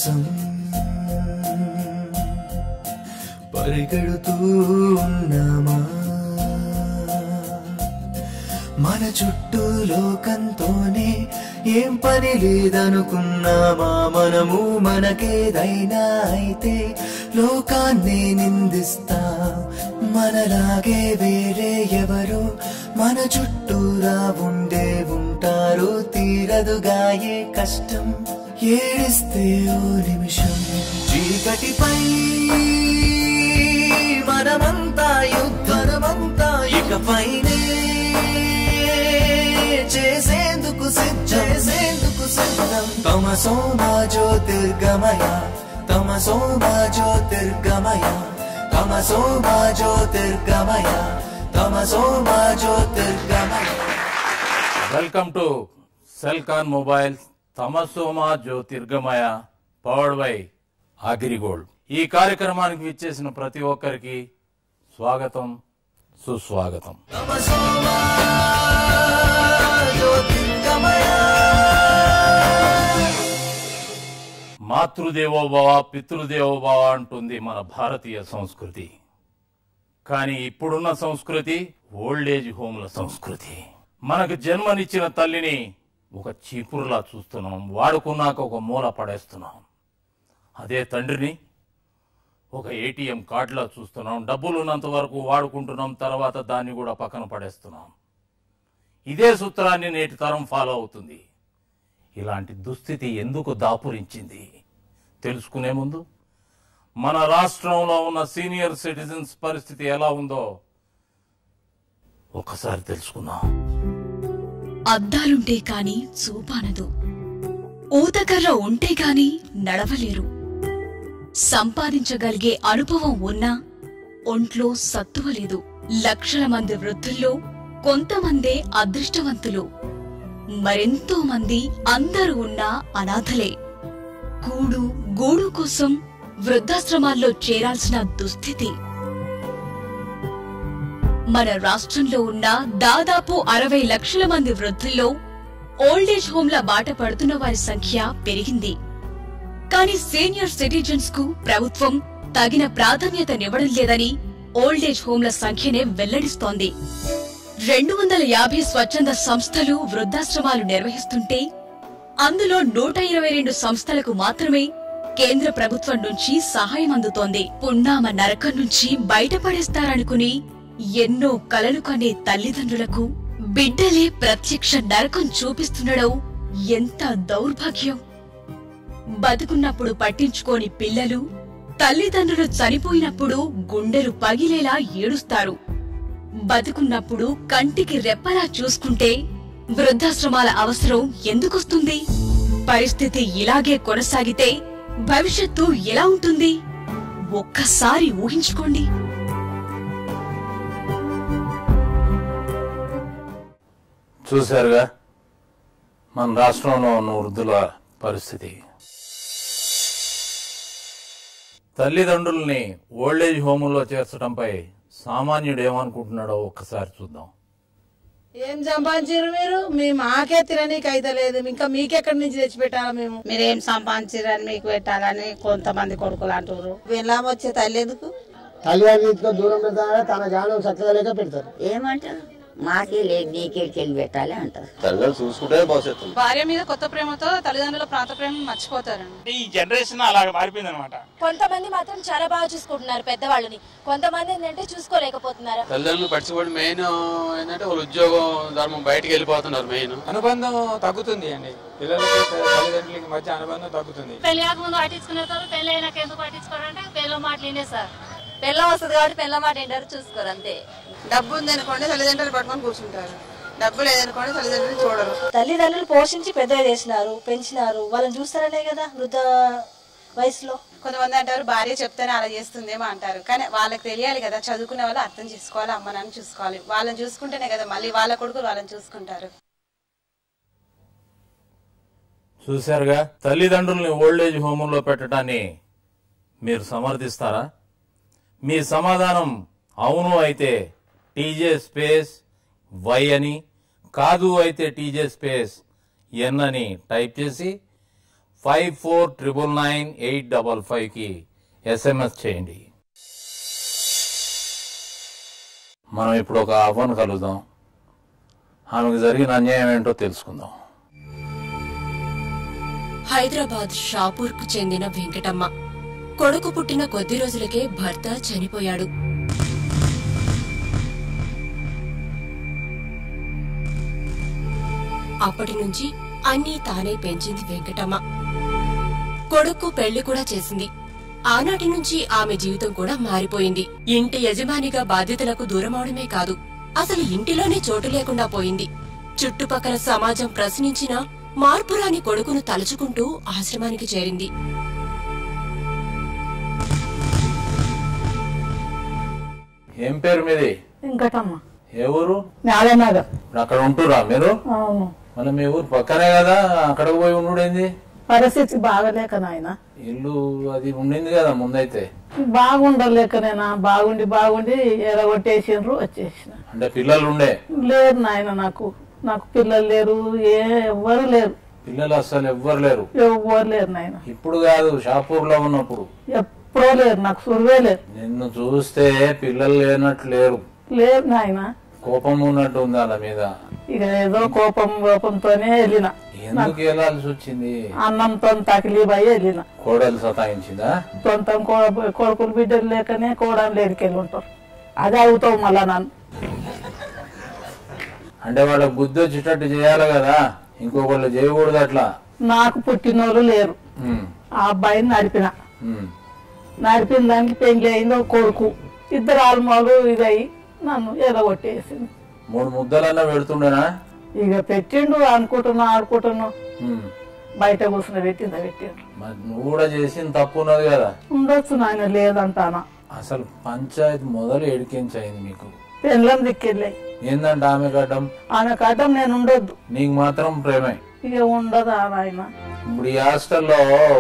కోసం పరిగెడుతూ ఉన్నామా మన చుట్టూ లోకంతోనే ఏం పని లేదనుకున్నామా మనము మనకేదైనా అయితే లోకాన్నే నిందిస్తా మనలాగే వేరే ఎవరు మన చుట్టూరా ఉండే ఉంటారు తీరదుగాయే కష్టం ఏడిస్తే ఓ నిమిషం చీకటిపై మనమంతా యుద్ధనమంతా ఇకపైనే చేసేందుకు సిద్ధం చేసేందుకు సిద్ధం తమసో మా జ్యోతిర్గమయ తమసో మా జ్యోతిర్గమయ తమసో మా జ్యోతిర్గమయ తమసో మా జ్యోతిర్గమయ వెల్కమ్ టు సెల్కాన్ మొబైల్ తమసోమా జ్యోతిర్గమయ పవర్డ్ బై అగ్రిగోల్డ్ ఈ కార్యక్రమానికి విచ్చేసిన ప్రతి ఒక్కరికి స్వాగతం సుస్వాగతం తమసో మా జ్యోతిర్గమయ మాతృదేవోభవ పితృదేవోభవ అంటుంది మన భారతీయ సంస్కృతి కానీ ఇప్పుడున్న సంస్కృతి ఓల్డ్ ఏజ్ హోమ్ల సంస్కృతి మనకు జన్మనిచ్చిన తల్లిని ఒక చీపురులా చూస్తున్నాం వాడుకున్నాక ఒక మూల పడేస్తున్నాం అదే తండ్రిని ఒక ఏటీఎం కార్డులా చూస్తున్నాం డబ్బులు ఉన్నంత వరకు వాడుకుంటున్నాం తర్వాత దాన్ని కూడా పక్కన పడేస్తున్నాం ఇదే సూత్రాన్ని నేటి తరం ఫాలో అవుతుంది ఇలాంటి దుస్థితి ఎందుకు దాపురించింది తెలుసుకునే ముందు మన రాష్ట్రంలో ఉన్న సీనియర్ సిటిజన్స్ పరిస్థితి ఎలా ఉందో ఒకసారి తెలుసుకుందాం అద్దాలుంటే కాని చూపానదు ఊతకర్ర ఉంటే కాని నడవలేరు సంపాదించగలిగే అనుభవం ఉన్నా ఒంట్లో సత్తువ లేదు లక్షల మంది వృద్ధుల్లో కొంతమందే అదృష్టవంతులు మరెంతో మంది అందరూ ఉన్నా అనాథలే కూడు గూడు కోసం వృద్ధాశ్రమాల్లో చేరాల్సిన దుస్థితి మన రాష్ట్రంలో ఉన్న దాదాపు అరవై లక్షల మంది వృద్ధుల్లో ఓల్డేజ్ హోమ్ల బాట పడుతున్న వారి సంఖ్య పెరిగింది కానీ సీనియర్ సిటిజన్స్ కు ప్రభుత్వం తగిన ప్రాధాన్యతనివ్వడం లేదని ఓల్డేజ్ హోమ్ల సంఖ్యనే వెల్లడిస్తోంది రెండు వందల యాభై స్వచ్ఛంద సంస్థలు వృద్ధాశ్రమాలు నిర్వహిస్తుంటే అందులో నూట ఇరవై రెండు సంస్థలకు మాత్రమే కేంద్ర ప్రభుత్వం నుంచి సహాయం అందుతోంది పున్నామ నరకం నుంచి బయటపడేస్తారనుకుని ఎన్నో కలలు కనే తల్లిదండ్రులకు బిడ్డలే ప్రత్యక్ష నరకం చూపిస్తుండడం ఎంత దౌర్భాగ్యం బతుకున్నప్పుడు పట్టించుకోని పిల్లలు తల్లిదండ్రులు చనిపోయినప్పుడు గుండెలు పగిలేలా ఏడుస్తారు బతుకున్నప్పుడు కంటికి రెప్పలా చూసుకుంటే వృద్ధాశ్రమాల అవసరం ఎందుకొస్తుంది పరిస్థితి ఇలాగే కొనసాగితే భవిష్యత్తు ఎలా ఉంటుంది ఒక్కసారి ఊహించుకోండి చూశారుగా మన రాష్ట్రంలో ఉన్న వృద్ధుల పరిస్థితి తల్లిదండ్రుల్ని ఓల్డేజ్ హోముల్లో చేర్చడంపై సామాన్యుడు ఏమనుకుంటున్నాడో ఒక్కసారి చూద్దాం ఏం సంపాదించారు మీరు మీ మాకే తిననీకి అయితే లేదు ఇంకా మీకెక్కడి నుంచి తెచ్చిపెట్టాలా మేము మీరేం సంపాదించారని మీకు పెట్టాలని కొంతమంది కొడుకులు అంటారు వెళ్ళాము వచ్చే తల్లి ఎందుకు తల్లిదండ్రులతో దూరం పెడతారా తన జ్ఞానం చక్కగా లేక పెడతారు ఏమంటారు మాకే లేదు నీకేడికి వెళ్ళి పెట్టాలి అంటారు తల్లిదండ్రులు చూసుకుంటే భవిష్యత్తు భార్య మీద కొత్త ప్రేమతో తల్లిదండ్రుల ప్రాత ప్రేమ మర్చిపోతారండి ఈ జనరేషన్ అలా మారిపోయింది అనమాట కొంతమంది మాత్రం చాలా బాగా చూసుకుంటున్నారు పెద్దవాళ్ళని కొంతమంది ఏంటంటే చూసుకోలేకపోతున్నారు తల్లిదండ్రులు పట్టించుకోవడం మెయిన్ ఏంటంటే వాళ్ళు ఉద్యోగం ధర్మం బయటకు వెళ్ళిపోతున్నారు మెయిన్ అనుబంధం తగ్గుతుంది అండి పిల్లలకి తల్లిదండ్రులకి మధ్య అనుబంధం తగ్గుతుంది పెళ్లి ముందు పట్టించుకున్నారు పెళ్లి అయినాక ఎందుకు పట్టించుకోరంటే పెళ్ళ మాటలేనే సార్ పెళ్ళం వస్తుంది కాబట్టి పెళ్ళ మాట ఏంటారు చూసుకోరు అంతే డబ్బు ఉంది అనుకోండి తల్లిదండ్రులు పట్టుకొని కూర్చుంటారు డబ్బు లేదనుకోండి తల్లిదండ్రులు చూడరు తల్లిదండ్రులు పోషించి పెద్దగా చేసినారు పెంచినారు వాళ్ళని చూస్తారనే కదా వృద్ధ వయసులో కొంతమంది అంటారు భార్య చెప్తేనే అలా చేస్తుందేమో అంటారు కానీ వాళ్ళకి తెలియాలి కదా చదువుకునే వాళ్ళు అర్థం చేసుకోవాలి అమ్మ నాన్న చూసుకోవాలి వాళ్ళని చూసుకుంటేనే కదా మళ్ళీ వాళ్ళ కొడుకులు వాళ్ళని చూసుకుంటారు చూశారుగా తల్లిదండ్రుల్ని ఓల్డేజ్ హోముల్లో పెట్టడాన్ని మీరు సమర్థిస్తారా మీ సమాధానం అవును అయితే టీజే స్పేస్ వై అని కాదు అయితే టీజే స్పేస్ ఎన్ అని టైప్ చేసి five four triple nine eight double ఫైవ్కి ఎస్ఎంఎస్ చేయండి మనం ఇప్పుడు ఒక అవ్వను కలుద్దాం ఆమెకు జరిగిన అన్యాయం ఏంటో తెలుసుకుందాం హైదరాబాద్ షాపూర్కు చెందిన వెంకటమ్మ కొడుకు పుట్టిన కొద్ది రోజులకే భర్త చనిపోయాడు అప్పటి నుంచి అన్నీ తానే పెంచింది వెంకటమ్మ కొడుకు పెళ్లి కూడా చేసింది ఆనాటి నుంచి ఆమె జీవితం కూడా మారిపోయింది ఇంటి యజమానిగా బాధ్యతలకు దూరమవడమే కాదు అసలు ఇంటిలోనే చోటు లేకుండా పోయింది చుట్టుపక్కల సమాజం ప్రశ్నించినా మార్పురాని కొడుకును తలుచుకుంటూ ఆశ్రమానికి చేరింది ఏం పేరు మీది ఇంకటమ్మ ఏ ఊరు నారాయణనగర్ ఇప్పుడు అక్కడ ఉంటురా మీరు అవును మన మీ ఊరు పక్కనే కదా అక్కడికి పోయి ఉండుడేంది పరిస్థితి బాగలేక నాయన ఇల్లు అది ఉండింది కదా ముందైతే బాగుండలేకనేనా బాగుండి బాగుండి ఎరగొట్టేసిండ్రు వచ్చేసిన అంటే పిల్లలు ఉండే లేరు నాయన నాకు నాకు పిల్లలు లేరు ఏ ఎవ్వరు లేరు పిల్లలు అస్సలు ఎవ్వరు లేరు ఎవ్వరు లేరు నాయన ఇప్పుడు కాదు షాపూర్ లో ఉన్నప్పుడు ఎప్పుడో లేరు నాకు సురువే లేరు నిన్ను చూస్తే పిల్లలు లేనట్లు లేరు లేరు నాయన కోపం ఉన్నట్టు ఉంది వాళ్ళ మీద ఇక ఏదో కోపం కోపంతోనే వెళ్ళిన ఎందుకు వెళ్ళాల్సి వచ్చింది అన్నంతో తకిలీబయ్యి వెళ్ళిన కోడలు సతాయించిందా సొంతం కో- కొడుకులు బిడ్డలు లేకనే కోడలు లేడికెళ్ళి ఉంటారు అది అవుతావు మళ్ళా నన్ను అంటే వాళ్ళకి బుద్ధి వచ్చేటట్టు చేయాలి కదా ఇంకొకళ్ళు చేయకూడదు అట్లా నాకు పుట్టినోళ్ళు లేరు ఉమ్, ఆ అబ్బాయిని నడిపిన ఉమ్. నడిపిన దానికి పెళ్లి అయింది ఒక కొడుకు ఇద్దరు ఆల్మోలు ఇదయ్యి నన్ను ఎదగొట్టేసింది మూడు ముద్దలన్నా పెడుతుండేనా ఇక పెట్టిండు అనుకుంటున్నా ఆడుకుంటున్నా ఉమ్. బయట కూర్చుని పెట్టిందా పెట్టిండ్రు మరి నువ్వు కూడా చేసిన తప్పు ఉన్నది కదా ఉండొచ్చు నాయన లేదంటానా అసలు పంచాయతీ మొదలు ఎడికించి అయింది మీకు పెళ్ళం దిక్కెళ్ళాయి ఏందంటే ఆమె గడ్డం ఆమె కట్టం నేను ఉండొద్దు నీకు మాత్రం ప్రేమే ఇక ఉండదా నాయన ఇప్పుడు ఈ హాస్టల్లో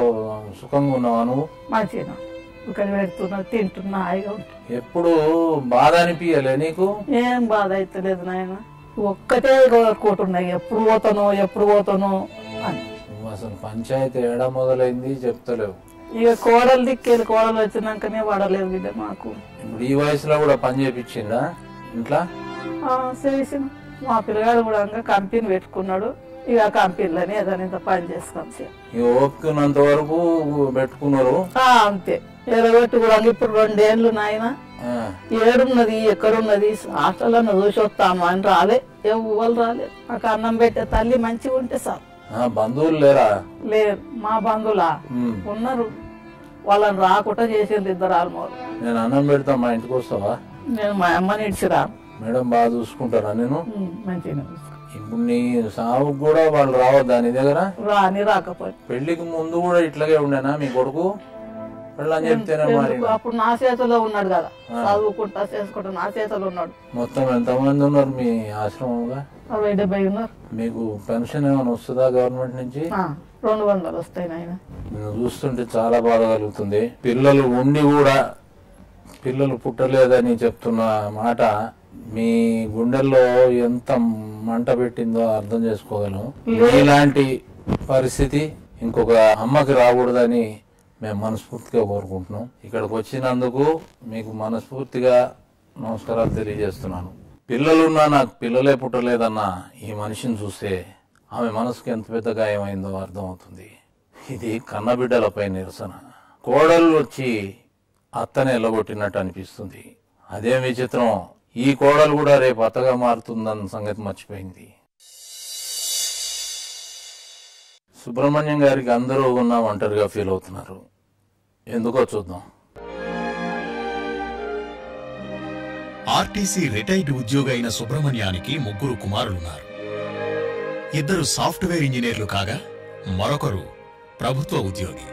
సుఖంగా ఉన్నావా నువ్వు మంచిగా ఇక్కడ పెడుతున్నా తింటున్నా హాయిగా ఉంటున్నా ఎప్పుడు బాధ అనిపించలే నీకు ఏం బాధ అయితలేదు నాయన ఒక్కటే కోరుకుంటున్నాయి ఎప్పుడు పోతానో ఎప్పుడు పోతానో అని నువ్వు అసలు పంచాయతీ ఏడ మొదలైంది చెప్తలేవు ఇక కోడలు దిక్కెళ్ళి కోడలు వచ్చినాకనే పడలేదు బిడ్డ మాకు ఇప్పుడు ఈ వయసులో కూడా పని చేపించిందా ఇంట్లో ఆ, చేసిన మా పిల్లగాడు కూడా ఇంకా కంపెనీ పెట్టుకున్నాడు ఇక ఆ కంపెనీలోనే ఏదైనా ఇంత పని చేసుకొని చే- ఇక ఓపుకున్నంత వరకు పెట్టుకున్నారు ఆ, అంతే ఎరగొట్టి కూడా ఇప్పుడు రెండేళ్ళు నాయన ఆ, ఏడున్నది ఎక్కడున్నది హాస్టల్లో చూసి వస్తాము అని రాలే ఎవ్వరు రాలేదు నాకు అన్నం పెట్టే తల్లి మంచిగా ఉంటే సార్ ఆ, బంధువులు లేరా లేరు మా బంధువులా ఉమ్. ఉన్నారు వాళ్ళని రాకుండా చేసిండ్రు ఇద్దరు ఆల్మోలు నేను అన్నం పెడతా మా ఇంటికి వస్తావా నేను మా అమ్మని ఇడిచిరా మేడం బాగా చూసుకుంటారా నేను మంచిగా ఇప్పుడు నీ సావుకు కూడా వాళ్ళు రావద్దా నీ దగ్గర రాని రాకపోయి పెళ్లికి ముందు కూడా ఇట్లాగే ఉండేనా మీ కొడుకు పెళ్ళని చెప్తేనే మరి ఎందుకు? అప్పుడు నా చేతిలో ఉన్నాడు కదా ఆ. చదువుకుంటా చేసుకుంటా నా చేతిలో ఉన్నాడు మొత్తం ఎంతమంది ఉన్నారు మీ ఆశ్రమంగా అరవై డెబ్బై ఉన్నారు మీకు పెన్షన్ ఏమైనా వస్తుందా గవర్నమెంట్ నుంచి ఆ, రెండు వందలు వస్తాయి నాయన నిన్ను చూస్తుంటే చాలా బాధ కలుగుతుంది పిల్లలు ఉండి కూడా పిల్లలు పుట్టలేదని చెప్తున్న మాట మీ గుండెల్లో ఎంత మంట పెట్టిందో అర్థం చేసుకోగలం ఇలాంటి పరిస్థితి ఇంకొక అమ్మకి రాకూడదని మేము మనస్ఫూర్తిగా కోరుకుంటున్నాం ఇక్కడికి వచ్చినందుకు మీకు మనస్ఫూర్తిగా నమస్కారాలు తెలియజేస్తున్నాను పిల్లలున్నా నాకు పిల్లలే పుట్టలేదన్న ఈ మనిషిని చూస్తే ఆమె మనసుకి ఎంత పెద్ద గాయమైందో అర్థమవుతుంది ఇది కన్నబిడ్డలపై నిరసన కోడలు వచ్చి అత్తని ఎల్లగొట్టినట్టు అనిపిస్తుంది అదేం విచిత్రం ఈ కోడలు కూడా రేపు అత్తగా మారుతుందన్న సంగతి మర్చిపోయింది సుబ్రహ్మణ్యం గారికి అందరూ ఉన్న ఒంటరిగా ఫీల్ అవుతున్నారు ఎందుకో చూద్దాం ఆర్టీసీ రిటైర్డ్ ఉద్యోగి అయిన సుబ్రహ్మణ్యానికి ముగ్గురు కుమారులున్నారు ఇద్దరు సాఫ్ట్వేర్ ఇంజనీర్లు కాగా మరొకరు ప్రభుత్వ ఉద్యోగి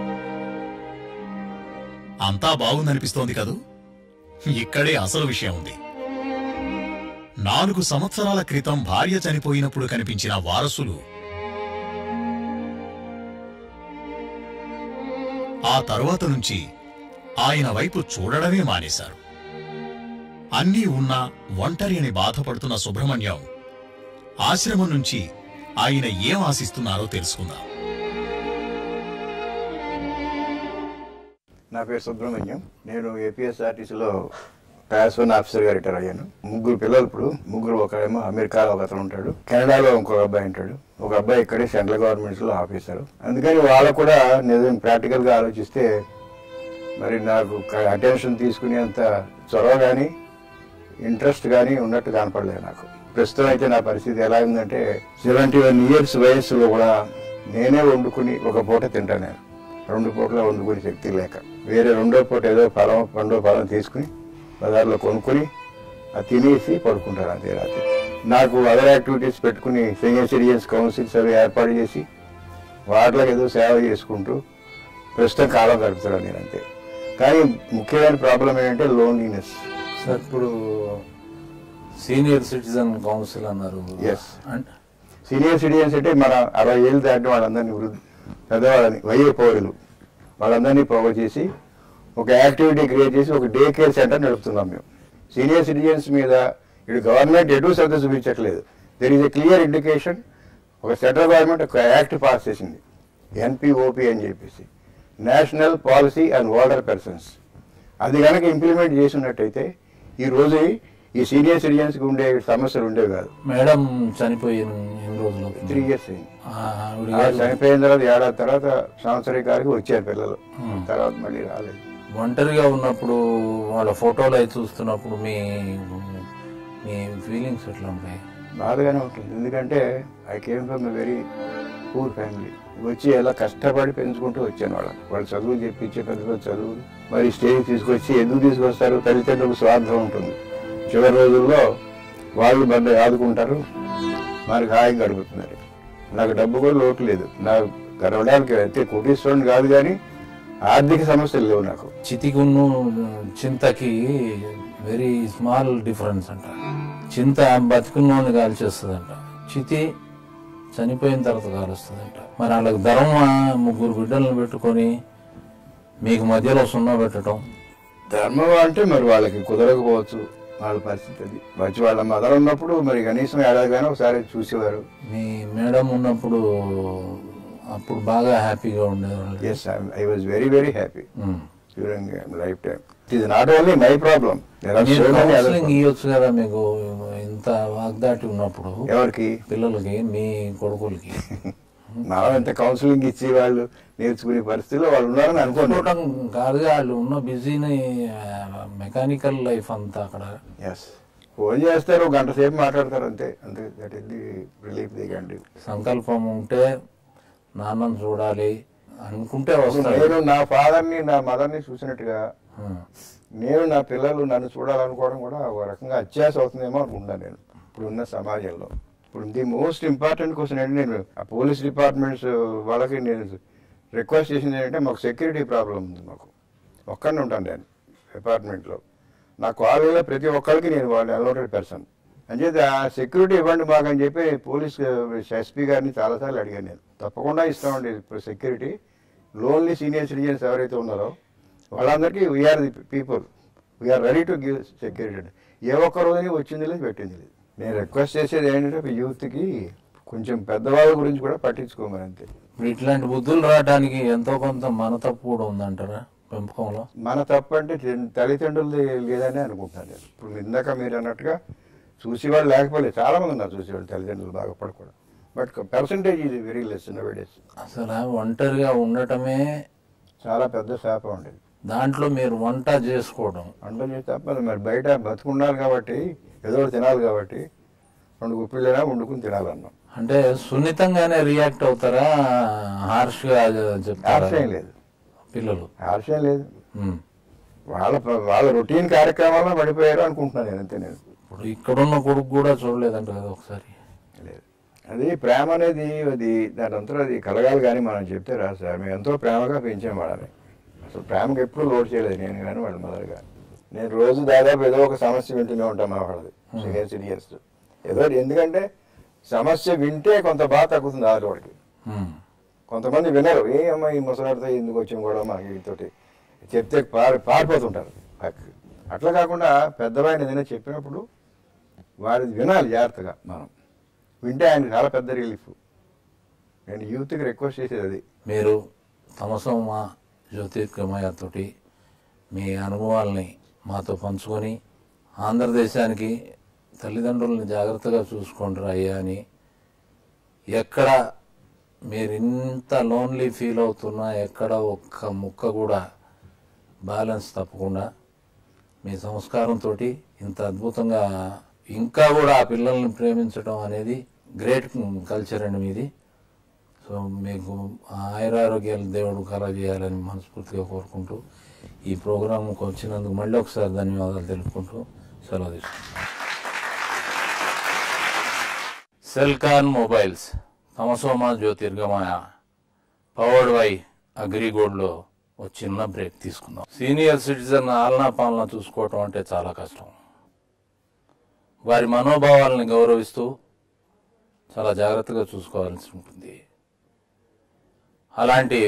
అంతా బాగుందనిపిస్తోంది కదూ ఇక్కడే అసలు విషయం ఉంది నాలుగు సంవత్సరాల క్రితం భార్య చనిపోయినప్పుడు కనిపించిన వారసులు ఆ తరువాత నుంచి ఆయన వైపు చూడడమే మానేశారు అన్నీ ఉన్నా ఒంటరి అని బాధపడుతున్న సుబ్రహ్మణ్యం ఆశ్రమం నుంచి ఆయన ఏం ఆశిస్తున్నారో తెలుసుకుందాం నా పేరు సుబ్రహ్మణ్యం నేను ఏపీఎస్ఆర్టీసీలో క్లాస్ వన్ ఆఫీసర్గా రిటైర్ అయ్యాను ముగ్గురు పిల్లలు ఇప్పుడు ముగ్గురు ఒకరేమో అమెరికాలో ఒక అతను ఉంటాడు కెనడాలో ఇంకొక అబ్బాయి ఉంటాడు ఒక అబ్బాయి ఇక్కడే సెంట్రల్ గవర్నమెంట్స్లో ఆఫీసర్ అందుకని వాళ్ళకు కూడా నిజం ప్రాక్టికల్గా ఆలోచిస్తే మరి నాకు అటెన్షన్ తీసుకునేంత చొరవ కానీ ఇంట్రెస్ట్ కానీ ఉన్నట్టు కనపడలేదు నాకు ప్రస్తుతం అయితే నా పరిస్థితి ఎలా ఉందంటే సెవెంటీ వన్ ఇయర్స్ వయస్సులో కూడా నేనే వండుకుని ఒక పూట తింటాను నేను రెండు పూటలు వండుకునే శక్తి లేక వేరే రెండో పూట ఏదో ఫలం రెండో ఫలం తీసుకుని బజార్లో కొనుక్కొని అది తినేసి పడుకుంటాను అంతే రాత్రి నాకు అదర్ యాక్టివిటీస్ పెట్టుకుని సీనియర్ సిటిజన్స్ కౌన్సిల్స్ అవి ఏర్పాటు చేసి వాటిలో ఏదో సేవ చేసుకుంటూ ప్రస్తుతం కాలం గడుపుతాను నేను అంతే కానీ ముఖ్యమైన ప్రాబ్లం ఏంటంటే లోన్లీనెస్ సార్ ఇప్పుడు సీనియర్ సిటిజన్ కౌన్సిల్ అన్నారు ఎస్ సీనియర్ సిటిజన్స్ అంటే మన అరవై ఏళ్ళు దాటిన వాళ్ళందరినీ వృద్ధి పెద్దవాళ్ళని వయ్యే పౌరులు వాళ్ళందరినీ పోగు చేసి ఒక యాక్టివిటీ క్రియేట్ చేసి ఒక డే కేర్ సెంటర్ నడుపుతున్నాం మేము సీనియర్ సిటిజన్స్ మీద ఇటు గవర్నమెంట్ ఎటు శ్రద్ధ చూపించట్లేదు there is a clear indication ఒక సెంట్రల్ గవర్నమెంట్ ఒక యాక్ట్ పాస్ చేసింది ఎన్పిఓపి అని చెప్పేసి national policy and older persons అది కనుక ఇంప్లిమెంట్ చేసినట్టయితే ఈ రోజు ఈ సీనియర్ సిటిజన్స్కి ఉండే సమస్యలు ఉండేవి కాదు మేడం చనిపోయిన ఎన్ని రోజులు అవుతుంది? త్రీ ఇయర్స్ అయింది ఆ, ఆవిడ ఆ గారు చనిపోయిన తర్వాత ఏడాది తర్వాత సంవత్సరికానికి వచ్చారు పిల్లలు Hmm. తర్వాత మళ్ళీ రాలేదు ఒంటరిగా ఉన్నప్పుడు వాళ్ళ ఫోటోలు అవి చూస్తున్నప్పుడు మీ మీ ఫీలింగ్స్ ఎట్లా ఉంటాయి బాధగానే ఉంటుంది ఎందుకంటే I came from a very poor family వచ్చి ఎలా కష్టపడి పెంచుకుంటూ వచ్చాను వాళ్ళని వాళ్ళు చదువులు చెప్పించే పెద్ద పెద్ద చదువులు మరి స్టేజ్ తీసుకొచ్చి ఎందుకు తీసుకొస్తారు తల్లిదండ్రులకు స్వార్థం ఉంటుంది చివరి రోజుల్లో వాళ్ళు మన ఆదుకుంటారు మనకి హాయిగా గడుపుతున్నారు నాకు డబ్బు కూడా లోటు లేదు నాకు గడవడానికి అయితే కోటీశ్వరుని కాదు కానీ ఆర్థిక సమస్యలు లేవు నాకు చితికును చింతకి వెరీ స్మాల్ డిఫరెన్స్ అంట చింత బతుకున్నోని కాల్చేస్తుందంట చితి చనిపోయిన తర్వాత కాలుస్తుందంట మరి వాళ్ళకి ధర్మ ముగ్గురు బిడ్డలను పెట్టుకొని మీకు మధ్యలో సున్నా పెట్టడం ధర్మం అంటే మరి వాళ్ళకి కుదరకపోవచ్చు వాళ్ళ పరిస్థితి అది వచ్చి వాళ్ళ మదర్ ఉన్నప్పుడు మరి కనీసం ఏడాదిగానే ఒకసారి చూసేవారు మీ మేడం ఉన్నప్పుడు అప్పుడు బాగా హ్యాపీగా ఉండేవాళ్ళు yes I was very very happy Mm. During life time it is not only my problem మీరు కౌన్సిలింగ్ ఇవ్వచ్చు కదా మీకు ఇంత వాగ్దాటి ఉన్నప్పుడు ఎవరికి పిల్లలకి మీ కొడుకులకి మనం ఎంత కౌన్సిలింగ్ ఇచ్చి వాళ్ళు నేర్చుకునే పరిస్థితిలో వాళ్ళు ఉన్నారని అనుకోండి చూడటం కాదుగా వాళ్ళు ఉన్న బిజీని మెకానికల్ లైఫ్ అంతా అక్కడ ఎస్ ఫోన్ చేస్తారు ఒక గంట సేపు మాట్లాడతారు అంతే అంతే that is the relief the గంట సంకల్పం ఉంటే నాన్నను చూడాలి అనుకుంటే వస్తారు నేను నా ఫాదర్ని నా మదర్ని చూసినట్టుగా నేను నా పిల్లలు నన్ను చూడాలనుకోవడం కూడా ఒక రకంగా అత్యాస అవుతుందేమో అనుకుంటున్నాను నేను ఇప్పుడున్న సమాజంలో ఇప్పుడు ది మోస్ట్ ఇంపార్టెంట్ క్వశ్చన్ ఏంటి నేను ఆ పోలీస్ డిపార్ట్మెంట్స్ వాళ్ళకి నేను రిక్వెస్ట్ చేసింది ఏంటంటే మాకు సెక్యూరిటీ ప్రాబ్లం ఉంది మాకు ఒక్కడిని ఉంటాను నేను డిపార్ట్మెంట్లో నా కాలేజీలో ప్రతి ఒక్కరికి నేను వాళ్ళు అలౌటెడ్ పర్సన్ అంచేది ఆ సెక్యూరిటీ ఇవ్వండి మాకు అని చెప్పి పోలీస్ ఎస్పీ గారిని చాలాసార్లు అడిగాను నేను తప్పకుండా ఇస్తామండి ఇప్పుడు సెక్యూరిటీ లోన్లీ సీనియర్ సిటిజన్స్ ఎవరైతే ఉన్నారో వాళ్ళందరికీ we are the people we are ready to give security ఏ ఒక్క రోజుని వచ్చింది లేదు పెట్టింది లేదు నేను రిక్వెస్ట్ చేసేది ఏంటంటే యూత్కి కొంచెం పెద్దవాళ్ళ గురించి కూడా పట్టించుకోమని అంతే ఇప్పుడు ఇట్లాంటి బుద్ధులు రావడానికి ఎంతో కొంత మన తప్పు కూడా ఉందంటారా పెంపకంలో మన తప్పు అంటే తె- తల్లిదండ్రులది లేదని అనుకుంటున్నాను నేను ఇప్పుడు ఇందాక మీరు అన్నట్టుగా చూసేవాళ్ళు లేకపోలేదు చాలా మంది ఉన్నారు చూసేవాళ్ళు తల్లిదండ్రులు బాగుపడి కూడా బట్ పర్సంటేజ్ ఇది వెరీ లెస్ నవ్ డేస్ అసలు ఆ ఒంటరిగా ఉండటమే చాలా పెద్ద శాపం ఉండేది దాంట్లో మీరు వంట చేసుకోవడం వంట చేసి తప్పదు మరి బయట బతుకుండాలి కాబట్టి ఏదో ఒకటి తినాలి కాబట్టి రెండు గుప్పిళ్ళైనా వండుకుని తినాలన్నాం అంటే సున్నితంగానే రియాక్ట్ అవుతారా హార్ష్ గా చెప్తారా ఆశయం లేదు పిల్లలు ఆశయం లేదు ఉమ్. వాళ్ళ వాళ్ళ రొటీన్ కార్యక్రమాల్లో పడిపోయారు అనుకుంటున్నాను నేను అంతే నేను ఇప్పుడు ఇక్కడున్న కొడుకు కూడా చూడలేదంట కదా ఒకసారి లేదు అది ప్రేమ అనేది అది దాని అంతా అది కలగాలి కానీ మనం చెప్తే రా సార్ మేము ఎంతో ప్రేమగా పెంచాం వాళ్ళని అసలు ప్రేమకి ఎప్పుడు లోడ్ చేయలేదు నేను కానీ వాళ్ళ మదర్ కానీ నేను రోజు దాదాపు ఏదో ఒక సమస్య వింటూనే ఉంటాం మా వాళ్ళది సీనియర్ సిటిజన్స్ ఏదో ఎందుకంటే సమస్య వింటే కొంత బాధ తగ్గుతుంది ఆడవాడికి ఉమ్. కొంతమంది వినరు ఏ అమ్మాయి ఈ ముసలాడితో ఎందుకు వచ్చిన కూడా మాకు వీటితోటి చెప్తే పారి పారిపోతుంటారు పక్కకి. అట్లా కాకుండా పెద్దవాడిని ఏదైనా చెప్పినప్పుడు వారిది వినాలి జాగ్రత్తగా మనం వింటే ఆయన చాలా పెద్ద రిలీఫ్ నేను యూత్కి రిక్వెస్ట్ చేసేది అది మీరు తమసోమ జ్యోతిర్గమయతోటి మీ అనుభవాల్ని మాతో పంచుకొని ఆంధ్రదేశానికి తల్లిదండ్రులని జాగ్రత్తగా చూసుకోండి అయ్యా అని ఎక్కడ మీరు ఇంత లోన్లీ ఫీల్ అవుతున్నా ఎక్కడ ఒక్క ముక్క కూడా బ్యాలెన్స్ తప్పకుండా మీ సంస్కారంతో ఇంత అద్భుతంగా ఇంకా కూడా ఆ పిల్లల్ని ప్రేమించడం అనేది గ్రేట్ కల్చర్ అండి మీది సో మీకు ఆయురారోగ్యాలు దేవుడు కలగజేయాలని మనస్ఫూర్తిగా కోరుకుంటూ ఈ ప్రోగ్రాంకి వచ్చినందుకు మళ్ళీ ఒకసారి ధన్యవాదాలు తెలుపుకుంటూ సెలవు తీసుకుంటాం సెల్కాన్ మొబైల్స్ తమసోమ జ్యోతిర్గమయ పవర్డ్ బై అగ్రిగోల్డ్లో ఒక చిన్న బ్రేక్ తీసుకుందాం సీనియర్ సిటిజన్ ఆలనా పాలన చూసుకోవటం అంటే చాలా కష్టం వారి మనోభావాలను గౌరవిస్తూ చాలా జాగ్రత్తగా చూసుకోవాల్సి ఉంటుంది అలాంటి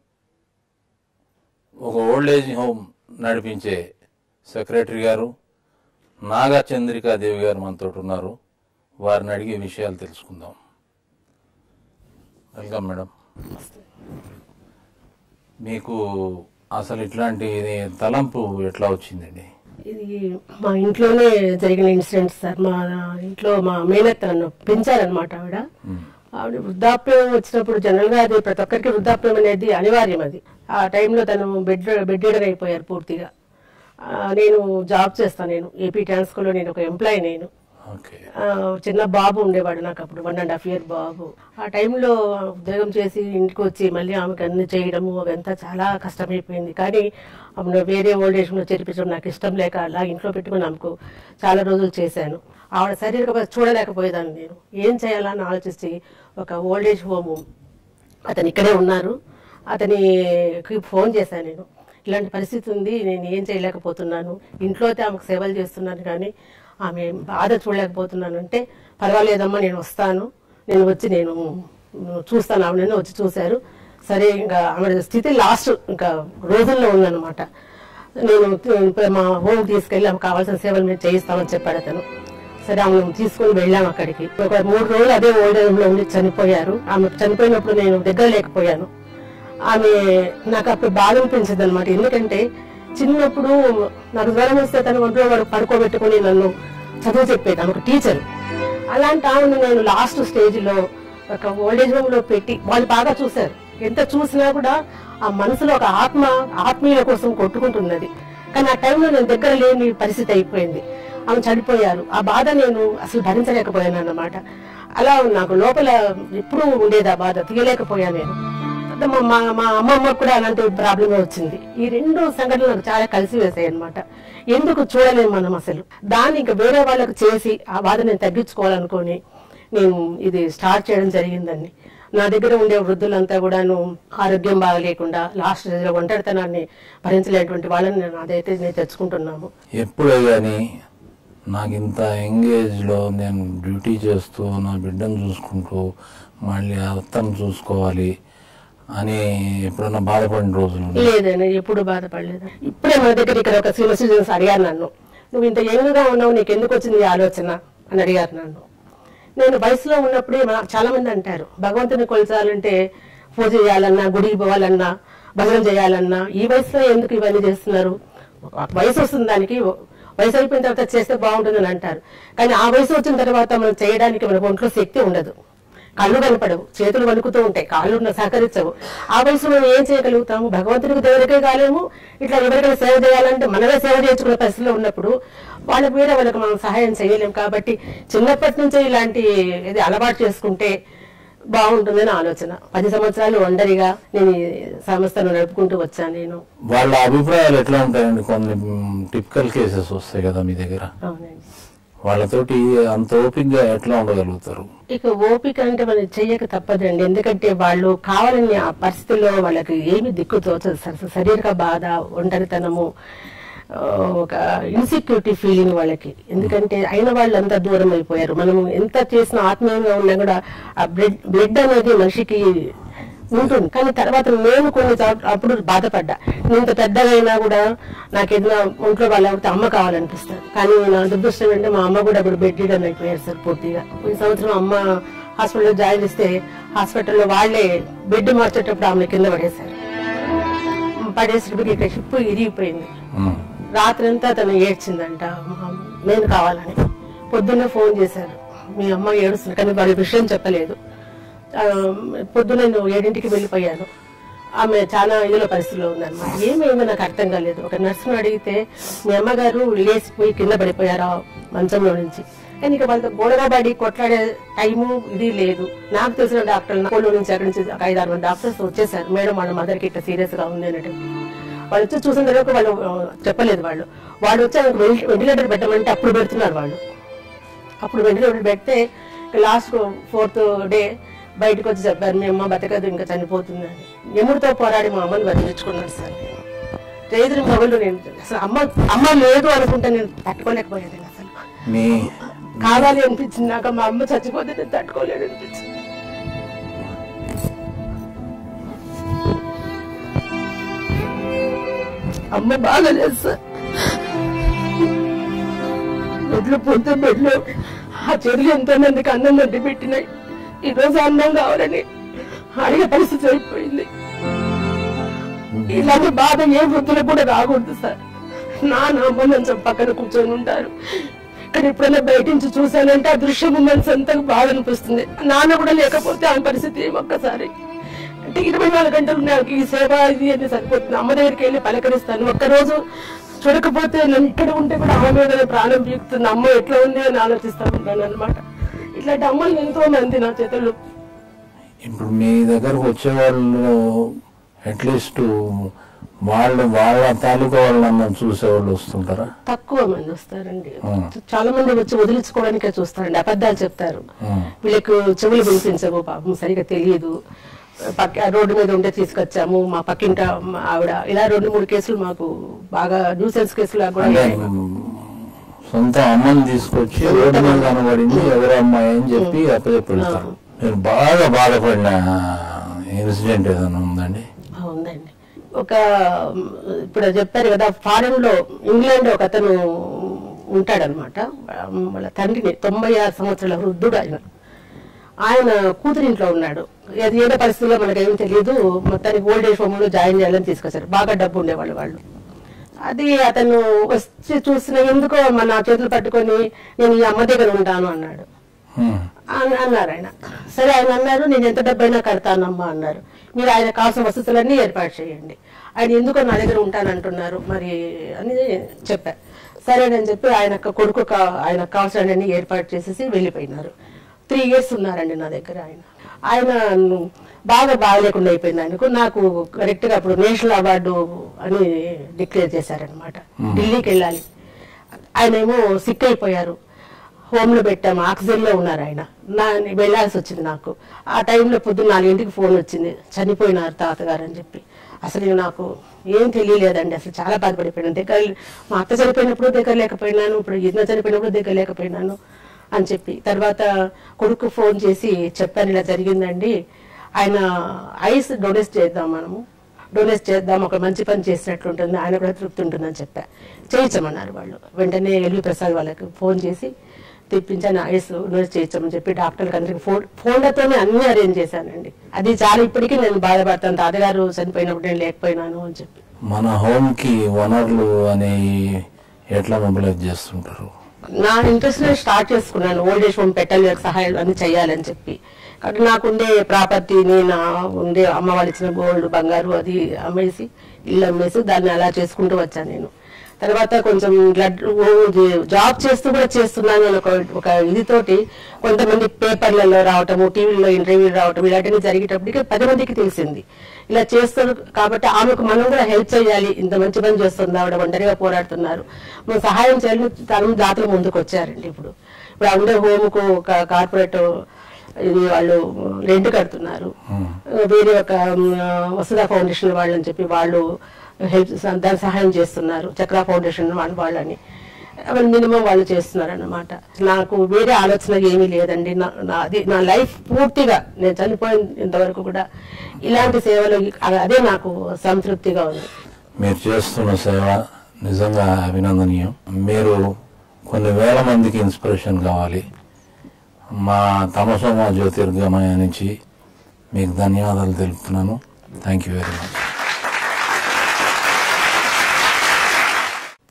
ఒక ఓల్డ్ ఏజ్ హోమ్ నడిపించే సెక్రటరీ గారు నాగా చంద్రికా దేవి గారు మనతో ఉన్నారు వారిని అడిగే విషయాలు తెలుసుకుందాం వెల్కమ్ మేడం మీకు అసలు ఇట్లాంటి తలంపు ఎట్లా వచ్చిందండి ఇది మా ఇంట్లోనే జరిగిన ఇన్సిడెంట్ సార్ మా ఇంట్లో మా మేనత్త నన్ను పెంచారనమాట ఆవిడ ఆవిడ వృద్ధాప్యం వచ్చినప్పుడు జనరల్ గా అది ప్రతి ఒక్కరికి వృద్ధాప్యం అనేది అనివార్యం అది ఆ టైంలో తను బెడ్ బెడ్ రీడర్ అయిపోయారు పూర్తిగా ఆ, నేను జాబ్ చేస్తాను నేను ఏపీ ట్రాన్స్కోలో నేను ఒక ఎంప్లాయీ నేను ఆ, చిన్న బాబు ఉండేవాడు నాకు అప్పుడు వన్ అండ్ హాఫ్ ఇయర్ బాబు ఆ టైంలో ఉద్యోగం చేసి ఇంటికి వచ్చి మళ్ళీ ఆమెకు అన్ని చేయడము అవంతా చాలా కష్టమైపోయింది కానీ ఆమెను వేరే ఓల్డ్ ఏజ్ లో చేర్పించడం నాకు ఇష్టం లేక అలా ఇంట్లో పెట్టుకుని ఆమెకు చాలా రోజులు చేశాను ఆవిడ శరీర చూడలేకపోయేదాన్ని నేను ఏం చేయాలని ఆలోచిస్తే ఒక ఓల్డ్ ఏజ్ హోము అతను ఇక్కడే ఉన్నారు అతనికి ఫోన్ చేశాను నేను ఇలాంటి పరిస్థితి ఉంది నేను ఏం చేయలేకపోతున్నాను ఇంట్లో అయితే ఆమెకు సేవలు చేస్తున్నాను కానీ ఆమె బాధ చూడలేకపోతున్నాను అంటే పర్వాలేదమ్మా నేను వస్తాను నేను వచ్చి నేను చూస్తాను ఆవిడని వచ్చి చూశారు సరే ఇంకా ఆవిడ స్థితి లాస్ట్ ఇంకా రోజుల్లో ఉందన్నమాట నేను త- మా హోమ్ తీసుకెళ్ళి ఆమెకు కావాల్సిన సేవలు మేము చేయిస్తామని చెప్పాడు అతను సరే ఆమెను తీసుకుని వెళ్ళాం అక్కడికి ఒక మూడు రోజులు అదే ఓల్డ్ ఏజ్ లో ఉండి చనిపోయారు ఆమె చనిపోయినప్పుడు నేను దగ్గర లేకపోయాను ఆమె నాకు అప్పుడు బాధ అనిపించింది అనమాట ఎందుకంటే చిన్నప్పుడు నాకు జ్వరం వస్తే తన ఒంట్లో వాడు పడుకోబెట్టుకుని నన్ను చదువు చెప్పేది ఆమె ఒక టీచర్ అలాంటి ఆమెను నేను లాస్ట్ స్టేజ్ లో ఒక ఓల్డేజ్ హోమ్ లో పెట్టి వాళ్ళు బాగా చూశారు ఎంత చూసినా కూడా ఆ మనసులో ఒక ఆత్మ ఆత్మీయుల కోసం కొట్టుకుంటున్నది కానీ ఆ టైంలో నేను దగ్గర లేని పరిస్థితి అయిపోయింది ఆమె చనిపోయారు ఆ బాధ నేను అసలు భరించలేకపోయాను అన్నమాట అలా నాకు లోపల ఎప్పుడూ ఉండేది ఆ బాధ తీయలేకపోయాను నేను అంటే మా మా మా అమ్మమ్మ కూడా అలాంటి ప్రాబ్లమే వచ్చింది ఈ రెండు సంఘటనలు నాకు చాలా కలిసి వేసాయి అనమాట ఎందుకు చూడలేము మనం అసలు దాన్ని ఇంకా వేరే వాళ్ళకు చేసి ఆ బాధ నేను తగ్గించుకోవాలనుకొని నేను ఇది స్టార్ట్ చేయడం జరిగిందండి నా దగ్గర ఉండే వృద్ధులంతా కూడాను ఆరోగ్యం బాగలేకుండా లాస్ట్ స్టేజ్లో ఒంటరితనాన్ని భరించలేటువంటి వాళ్ళని నేను అదైతే నేను తెచ్చుకుంటున్నాము ఎప్పుడే కానీ నాకు ఇంత ఎంగేజ్లో నేను డ్యూటీ చేస్తూ నా బిడ్డను చూసుకుంటూ మళ్ళీ అత్తను చూసుకోవాలి అని ఎప్పుడన్నా బాధపడిన రోజులు ఉన్నాయా? లేదండి ఎప్పుడు బాధపడలేదు ఇప్పుడే మన దగ్గర ఇక్కడ ఒక సీనియర్ సిటిజన్స్ అడిగారు నన్ను నువ్వు ఇంత యంగ్గా ఉన్నావు నీకు ఎందుకు వచ్చింది ఈ ఆలోచన అని అడిగారు నన్ను నేను వయసులో ఉన్నప్పుడే మా- చాలా మంది అంటారు భగవంతుని కొలిచాలంటే పూజ చేయాలన్నా గుడికి పోవాలన్నా భజన చేయాలన్నా ఈ వయసులో ఎందుకు ఇవన్నీ చేస్తున్నారు ఒక వయసు వస్తుంది దానికి వయసు అయిపోయిన తర్వాత చేస్తే బాగుంటుందని అంటారు కానీ ఆ వయసు వచ్చిన తర్వాత మనం చేయడానికి మనకు ఒంట్లో శక్తి ఉండదు కళ్ళు కనపడవు చేతులు వణుకుతూ ఉంటాయి కాళ్ళు ఉన్న సహకరించవు ఆ వయసులో మనం ఏం చేయగలుగుతాము భగవంతుడికి దేవుడికే కాలేము ఇట్లా ఎవరికైనా సేవ చేయాలంటే మనమే సేవ చేసుకునే పరిస్థితిలో ఉన్నప్పుడు వాళ్ళకి వేరే వాళ్ళకి మనం సహాయం చేయలేము కాబట్టి చిన్నప్పటి నుంచే ఇలాంటి ఇది అలవాటు చేసుకుంటే బాగుంటుందని ఆలోచన పది సంవత్సరాలు ఒంటరిగా నేను ఈ సంస్థను నడుపుకుంటూ వచ్చాను నేను వాళ్ళ అభిప్రాయాలు ఎట్లా ఉంటాయండి కొన్ని టిపికల్ కేసెస్ వస్తాయి కదా మీ దగ్గర అవునండి వాళ్ళతోటి అంత ఓపిక్గా ఎట్లా ఉండగలుగుతారు ఇక ఓపిక అంటే మనం చెయ్యక తప్పదండి ఎందుకంటే వాళ్ళు కావాలని ఆ పరిస్థితుల్లో వాళ్ళకి ఏమి దిక్కు తోచదు సార్ శరీరక బాధ ఒంటరితనము ఆ, ఒక ఇన్సెక్యూరిటీ ఫీలింగ్ వాళ్ళకి ఎందుకంటే అయిన వాళ్ళంతా దూరం అయిపోయారు మనం ఎంత చేసిన ఆత్మీయంగా ఉన్నా కూడా ఆ బ్లడ్ బ్లడ్ అనేది మనిషికి ఉంటుంది కానీ తర్వాత నేను కొన్ని చోట్ల అప్పుడు బాధపడ్డా నేను ఇంత పెద్దగా అయినా కూడా నాకు ఏదైనా ఒంట్లో వాళ్ళ అమ్మ కావాలనిపిస్తుంది కానీ నా దురదృష్టం అంటే మా అమ్మ కూడా ఇప్పుడు బెడ్ రీడన్ అయిపోయారు సార్ పూర్తిగా ఈ సంవత్సరం అమ్మ హాస్పిటల్లో జాయిన్ ఇస్తే హాస్పిటల్లో వాళ్ళే బెడ్ మార్చేటప్పుడు ఆమె కింద పడేశారు పడేసి ఇక్కడ షిప్ ఇరిగిపోయింది రాత్రి అంతా తను ఏడ్చిందంట మా- నేను కావాలని పొద్దున్నే ఫోన్ చేశారు మీ అమ్మ ఏడుస్తుంది కానీ వాడి విషయం చెప్పలేదు ఆ, పొద్దున్న నేను ఏడింటికి వెళ్ళిపోయాను ఆమె చాలా ఇదిలో పరిస్థితిలో ఉందన్నమాట ఏమైందో నాకు అర్థం కాలేదు ఒక నర్సును అడిగితే మీ అమ్మగారు లేచిపోయి కింద పడిపోయారా మంచంలో నుంచి కానీ ఇక వాళ్ళతో గొడవ పడి కొట్లాడే టైము ఇది లేదు నాకు తెలిసిన డాక్టర్లు కోళ్ళు నుంచి అక్కడి నుంచి ఒక ఐదు ఆరు మంది డాక్టర్స్ వచ్చేసారు మేడం వాళ్ళ మదర్కి ఇట్లా సీరియస్ గా ఉంది అన్నట్టు వాళ్ళు వచ్చి చూసిన తర్వాత వాళ్ళు ఆ, చెప్పలేదు వాళ్ళు వాళ్ళు వచ్చి ఆయనకు వెంటి- వెంటిలేటర్ పెట్టమంటే అప్పుడు పెడుతున్నారు వాళ్ళు అప్పుడు వెంటిలేటర్ పెడితే లాస్ట్ ఫోర్త్ డే బయటకు వచ్చి చెప్పారు మీ అమ్మ బతకదు ఇంకా చనిపోతుంది అని ఎముడితో పోరాడి మా అమ్మని బతికించుకున్నాడు సార్ రైతుల మొగలు నేను అసలు అమ్మ అమ్మ లేదు అనుకుంటే నేను తట్టుకోలేకపోయాను అసలు మీ కావాలి అనిపించింది నాకు మా అమ్మ చచ్చిపోతే నేను తట్టుకోలేడు అనిపించింది అమ్మ బాగా లేదు సార్ బెడ్లు పొద్దు బెడ్లు ఆ చెరువు ఎంతో మందికి అన్నం వండి పెట్టినాయి ఈ రోజు అన్నం కావాలని అడిగే పరిస్థితి అయిపోయింది ఇలాంటి బాధ ఏ వృద్ధులకు కూడా రాకూడదు సార్ నాన్న అమ్మ మంచం పక్కన కూర్చొని ఉంటారు కానీ ఎప్పుడైనా బయట నుంచి చూశానంటే ఆ దృశ్యం మనసు అంతా బాధ అనిపిస్తుంది నాన్న కూడా లేకపోతే ఆ పరిస్థితి ఏం ఒక్కసారి అంటే ఇరవై నాలుగు గంటలు నాకు ఈ సేవ ఇది అని సరిపోతుంది అమ్మ దగ్గరికి వెళ్ళి పలకరిస్తాను ఒక్కరోజు చూడకపోతే నన్ను ఇక్కడ ఉంటే కూడా అమ్మ మీద ప్రాణం పీకుతుంది అమ్మ ఎట్లా ఉంది అని ఆలోచిస్తా ఉంటాను అనమాట ఇట్లాంటి అమ్మలు ఎంతో మంది నా చేతులు ఇప్పుడు మీ దగ్గరకు వచ్చేవాళ్ళు అట్లీస్ట్ వాళ్ళు వాళ్ళ తాలూకా వాళ్ళని చూసేవాళ్ళు వస్తుంటారా తక్కువ మంది వస్తారండి ఉం. చాలా మంది వచ్చి వదిలించుకోవడానికే చూస్తారండి అబద్ధాలు చెప్తారు ఉం. వీళ్ళకు చెవులు వినిపించవు పాపం సరిగా తెలియదు పక్క రోడ్డు మీద ఉంటే తీసుకొచ్చాము మా పక్కింట మా ఆవిడ ఇలా రెండు మూడు కేసులు మాకు బాగా న్యూసెన్స్ కేసులు కూడా అంటే సొంత అమ్మని తీసుకొచ్చి రోడ్డు మీద కనబడింది ఎవరు అమ్మాయి అని చెప్పి అప్పచెప్పి వెళ్తారు మీరు బాగా బాధపడిన ఇన్సిడెంట్ ఏదైనా ఉందండి ఉందండి ఒక మ్, ఇప్పుడు చెప్పారు కదా ఫారెన్ లో ఇంగ్లాండ్ ఒక అతను ఉంటాడనమాట వాళ్ళ తండ్రిని తొంభై ఆరు సంవత్సరాల వృద్ధుడు ఆయన ఆయన కూతురింట్లో ఉన్నాడు అది ఏదో పరిస్థితుల్లో మనకేం తెలియదు మొత్తానికి ఓల్డ్ ఏజ్ హోమ్ లో జాయిన్ చేయాలని తీసుకొచ్చారు బాగా డబ్బు ఉండేవాళ్ళు వాళ్ళు అది అతను వచ్చి చూసిన ఎందుకో మన నా చేతులు పట్టుకొని నేను ఈ అమ్మ దగ్గర ఉంటాను అన్నాడు అన్- అన్నారు ఆయన సరే ఆయన అన్నారు నేను ఎంత డబ్బైనా కడతానమ్మా అన్నారు మీరు ఆయన కావాల్సిన వసతులన్నీ ఏర్పాటు చేయండి ఆయన ఎందుకో నా దగ్గర ఉంటానంటున్నారు మరి అని చెప్పారు సరేనని చెప్పి ఆయన కొడుకు కా- ఆయనకు కావాల్సినవన్నీ ఏర్పాటు చేసేసి వెళ్ళిపోయినారు త్రీ ఇయర్స్ ఉన్నారండి నా దగ్గర ఆయన ఆయన బాగా బాగలేకుండా అయిపోయింది ఆయనకు నాకు కరెక్ట్ గా అప్పుడు నేషనల్ అవార్డు అని డిక్లేర్ చేశారనమాట ఢిల్లీకి వెళ్ళాలి ఆయన ఏమో సిక్ అయిపోయారు హోమ్ లో పెట్టాము ఆక్సిజన్ లో ఉన్నారు ఆయన నా వెళ్ళాల్సి వచ్చింది నాకు ఆ టైంలో పొద్దున్న నాలుగింటికి ఫోన్ వచ్చింది చనిపోయినారు తాతగారు అని చెప్పి అసలు ఇక నాకు ఏం తెలియలేదండి అసలు చాలా బాధపడిపోయాను దగ్గర మా అత్త చనిపోయినప్పుడు దగ్గర లేకపోయినాను ఇప్పుడు ఈయన చనిపోయినప్పుడు దగ్గర లేకపోయినాను అని చెప్పి తర్వాత కొడుకు ఫోన్ చేసి చెప్పాను ఇలా జరిగిందండి ఆయన ఐస్ డొనేట్ చేద్దాం మనము డొనేట్ చేద్దాం ఒక మంచి పని చేసినట్లు ఉంటుంది ఆయన కూడా తృప్తి ఉంటుందని చెప్పా చేయించమన్నారు వాళ్ళు వెంటనే ఎల్వి ప్రసాద్ వాళ్ళకి ఫోన్ చేసి తెప్పించి ఆయన ఐస్ డొనేట్ చేయించమని చెప్పి డాక్టర్లకు అందరికి ఫోన్ ఫోన్లతోనే అన్ని అరేంజ్ చేశానండి అది చాలా ఇప్పటికీ నేను బాధపడతాను తాతగారు చనిపోయినప్పుడు నేను లేకపోయినాను అని చెప్పి మన హోమ్ కి వనరులు అనేవి ఎట్లా మొబిలైజ్ చేస్తుంటారు నా ఇంట్రెస్ట్ నేను స్టార్ట్ చేసుకున్నాను ఓల్డ్ ఏజ్ హోమ్ పెట్టాలి వీళ్ళకి సహాయం అన్ని చేయాలని చెప్పి కాబట్టి నాకు ఉండే ప్రాపర్టీని నా ఉండే అమ్మ వాళ్ళు ఇచ్చిన గోల్డ్ బంగారు అది అమ్మేసి ఇల్లు అమ్మేసి దాన్ని అలా చేసుకుంటూ వచ్చాను నేను తర్వాత కొంచెం బ్లడ్ జాబ్ చేస్తూ కూడా చేస్తున్నాను అని ఒక ఒక ఇదితోటి కొంతమంది పేపర్లలో రావటము టీవీలో ఇంటర్వ్యూలు రావటం ఇలాంటివి జరిగేటప్పటికి పది మందికి తెలిసింది ఇలా చేస్తారు కాబట్టి ఆమెకు మనం కూడా హెల్ప్ చేయాలి ఇంత మంచి పని చేస్తుంది ఆవిడ ఒంటరిగా పోరాడుతున్నారు మనం సహాయం చేయాలని తన దాతలు ముందుకు వచ్చారండి ఇప్పుడు ఇప్పుడు ఆ ఉండే హోమ్కు ఒక కార్పొరేట్ ఇది వాళ్ళు రెంట్ కడుతున్నారు వేరే ఒక మ్, వసుధ ఫౌండేషన్ వాళ్ళని చెప్పి వాళ్ళు హెల్ప్ దాని సహాయం చేస్తున్నారు చక్ర ఫౌండేషన్ వాళ్ళ వాళ్ళని అవన్నీ మినిమం వాళ్ళు చేస్తున్నారు అన్నమాట నాకు వేరే ఆలోచన ఏమీ లేదండి నా- నా- అది నా లైఫ్ పూర్తిగా నేను చనిపోయినంత వరకు కూడా ఇలాంటి సేవలు అదే నాకు సంతృప్తిగా ఉంది మీరు చేస్తున్న సేవ నిజంగా అభినందనీయం మీరు కొన్ని వేల మందికి ఇన్స్పిరేషన్ కావాలి మా తమసోమ జ్యోతిర్గమయ నుంచి మీకు ధన్యవాదాలు తెలుపుతున్నాను థ్యాంక్ యూ వెరీ మచ్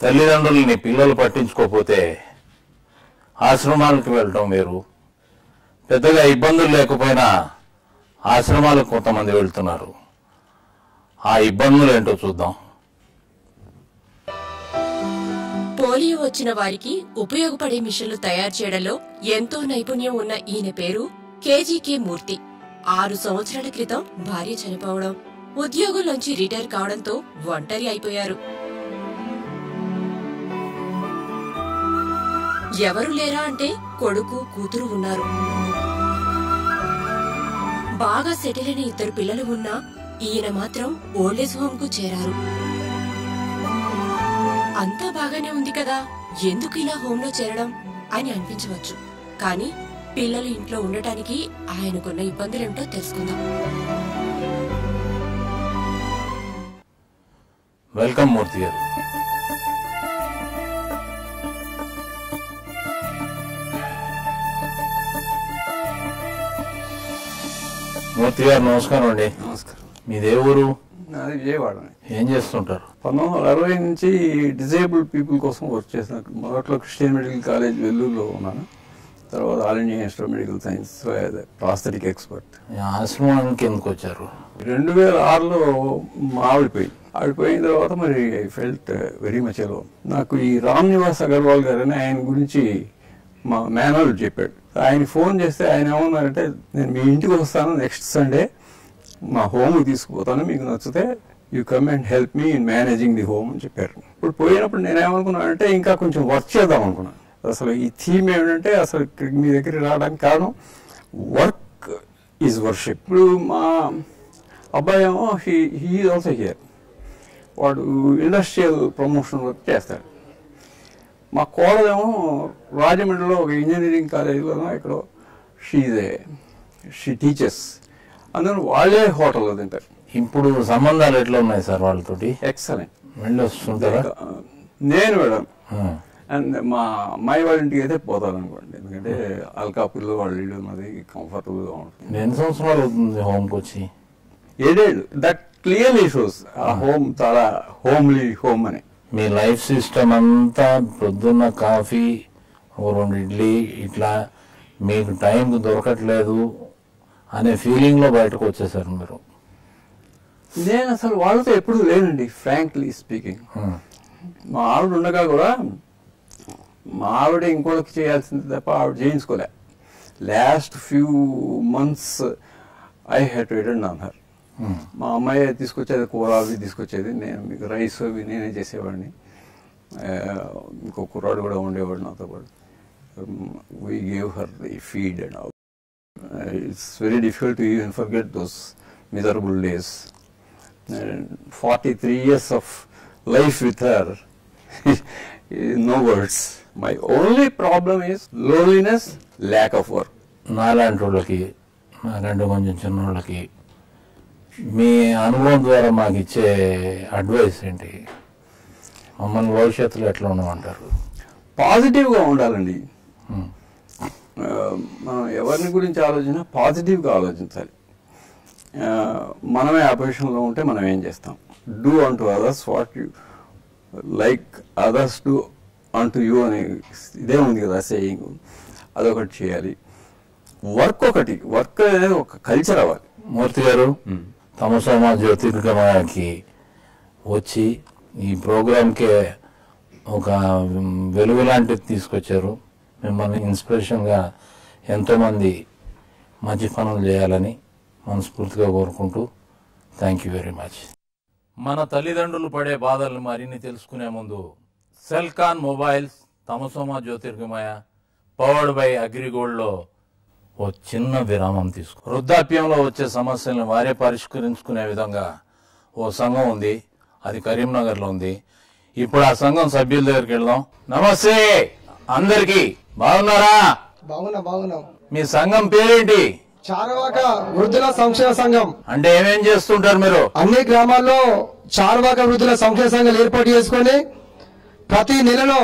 తల్లిదండ్రుల్ని పిల్లలు పట్టించుకోకపోతే ఆశ్రమాలకు వెళ్ళటం వేరు పెద్దగా ఇబ్బందులు లేకపోయినా ఆశ్రమాలకు కొంతమంది వెళ్తున్నారు ఆ ఇబ్బందులు ఏంటో చూద్దాం పోలియో వచ్చిన వారికి ఉపయోగపడే మిషన్లు తయారు చేయడంలో ఎంతో నైపుణ్యం ఉన్న ఈయన పేరు కేజీకే మూర్తి ఆరు సంవత్సరాల క్రితం భార్య చనిపోవడం ఉద్యోగంలోంచి రిటైర్ కావడంతో ఒంటరి అయిపోయారు ఎవరు లేరా అంటే కొడుకు కూతురు ఉన్నారు బాగా సెటిల్ అయిన ఇద్దరు పిల్లలు ఉన్నా ఈయన మాత్రం ఓల్డేజ్ హోమ్ కు చేరారు అంతా బాగానే ఉంది కదా ఎందుకు ఇలా హోమ్ లో చేరడం అని అనిపించవచ్చు కానీ పిల్లలు ఇంట్లో ఉండటానికి ఆయనకున్న ఇబ్బందులేంటో తెలుసుకుందాం వెల్కమ్ మూర్తి గారు మూర్తి గారు నమస్కారం అండి నమస్కారం మీదే ఊరు నాది విజయవాడ ఏం చేస్తుంటారు పంతొమ్మిది వందల అరవై నుంచి డిజేబుల్డ్ పీపుల్ కోసం వర్క్ చేశాను మొదట్లో క్రిస్టియన్ మెడికల్ కాలేజ్ వెల్లూరులో ఉన్నాను తర్వాత all India institute of medical science prosthetic expert ఈ ఆశ్రమానికి ఎందుకు వచ్చారు రెండు వేల ఆరులో మా ఆవిడిపోయింది ఆవిడిపోయిన తర్వాత మరి I felt very much alone నాకు ఈ రామ్ నివాస్ అగర్వాల్ గారు అని ఆయన గురించి మా మేనల్ చెప్పాడు ఆయన ఫోన్ చేస్తే ఆయన ఏమన్నారంటే నేను మీ ఇంటికి వస్తాను నెక్స్ట్ సండే మా హోమ్ తీసుకుపోతాను మీకు నచ్చితే you come and help me in managing the home అని చెప్పారు ఇప్పుడు పోయినప్పుడు నేను ఏమనుకున్నానంటే ఇంకా కొంచెం వర్క్ చేద్దాం అనుకున్నాను అసలు ఈ థీమ్ ఏమిటంటే అసలు ఇక్కడికి మీ దగ్గరికి రావడానికి కారణం వర్క్ ఈజ్ వర్షిప్ ఇప్పుడు మా అబ్బాయి ఏమో హీ హీ ఆల్సో హియర్ వాడు ఇండస్ట్రియల్ ప్రమోషన్ వర్క్ చేస్తాడు మా కోడలేమో రాజమండ్రిలో ఒక ఇంజనీరింగ్ కాలేజీలోనో ఇక్కడ షీదే షీ టీచర్స్ అందులో వాళ్ళే హోటల్లో తింటారు ఇప్పుడు సంబంధాలు ఎట్లా ఉన్నాయి సార్ వాళ్ళతోటి ఎక్సలెంట్ వెళ్ళి వస్తుంటారా నేను మేడం ఆ. అండ్ మా అమ్మాయి వాళ్ళ ఇంటికి అయితే పోతాను అనుకోండి ఎందుకంటే అల్కాపుల్లో వాళ్ళ ఇల్లు ఉన్నది కంఫర్టబుల్గా ఉంటుంది ఎన్ని సంవత్సరాలు అవుతుంది హోమ్కి వచ్చి ఏడేళ్ళు దట్ క్లియర్లీ షోస్ ఆ హోమ్ చాలా హోమ్లీ హోమ్ అని మీ లైఫ్ సిస్టమ్ అంతా పొద్దున్న కాఫీ ఓ రెండు ఇడ్లీ ఇట్లా మీకు టైంకి దొరకట్లేదు అనే ఫీలింగ్లో బయటకు వచ్చేసారు మీరు నేను అసలు వాళ్ళతో ఎప్పుడు లేనండి ఫ్రాంక్లీ స్పీకింగ్ మా ఆవిడ ఉండగా కూడా మా ఆవిడ ఇంకోళ్ళకి చేయాల్సింది తప్ప ఆవిడ చేయించుకోలే last few months I had return on her మా అమ్మాయి తీసుకొచ్చేది కూర అవి తీసుకొచ్చేది నేను మీకు రైస్ అవి నేనే చేసేవాడిని ఆ, ఇంకో కుర్రాడు కూడా ఉండేవాడు నాతో పాటు we gave her the feed and all it's very difficult to even forget those miserable days forty three years of life with her no words my only problem is loneliness lack of work నాలాంటి వాళ్ళకి నాకంటే కొంచెం చిన్న వాళ్ళకి మీ అనుభవం ద్వారా మాకు ఇచ్చే అడ్వైస్ ఏంటి మమ్మల్ని భవిష్యత్తులో ఎట్లా ఉండమంటారు పాజిటివ్గా ఉండాలండి ఆ, మనం ఎవరిని గురించి ఆలోచించినా పాజిటివ్గా ఆలోచించాలి ఆ, మనమే ఆ పొజిషన్లో ఉంటే మనం ఏం చేస్తాం do unto others what you like others do unto you అనే ఇదే ఉంది కదా సేయింగ్ అదొకటి చేయాలి వర్క్ ఒకటి వర్క్ అనేది ఒక కల్చర్ అవ్వాలి మూర్తి గారు తమసోమ జ్యోతిర్గమకి వచ్చి ఈ ప్రోగ్రాంకే ఒక వెలుగు లాంటిది తీసుకొచ్చారు మిమ్మల్ని ఇన్స్పిరేషన్గా ఎంతోమంది మంచి పనులు చేయాలని మనస్ఫూర్తిగా కోరుకుంటూ థ్యాంక్ యూ వెరీ మచ్ మన తల్లిదండ్రులు పడే బాధలను మరిన్ని తెలుసుకునే ముందు సెల్కాన్ మొబైల్స్ తమసోమ జ్యోతిర్గమయ పవర్డ్ బై అగ్రిగోల్డ్లో ఓ చిన్న విరామం తీసుకో వృద్ధాప్యంలో వచ్చే సమస్యలను వారే పరిష్కరించుకునే విధంగా ఓ సంఘం ఉంది అది కరీంనగర్లో ఉంది ఇప్పుడు ఆ సంఘం సభ్యుల దగ్గరికి వెళ్దాం నమస్తే అందరికి బాగున్నారా బాగున్నా బాగున్నాం మీ సంఘం పేరేంటి చారవాక వృద్ధుల సంక్షేమ సంఘం అంటే ఏమేం చేస్తుంటారు మీరు అన్ని గ్రామాల్లో చారవాక వృద్ధుల సంక్షేమ సంఘాలు ఏర్పాటు చేసుకొని ప్రతి నెలలో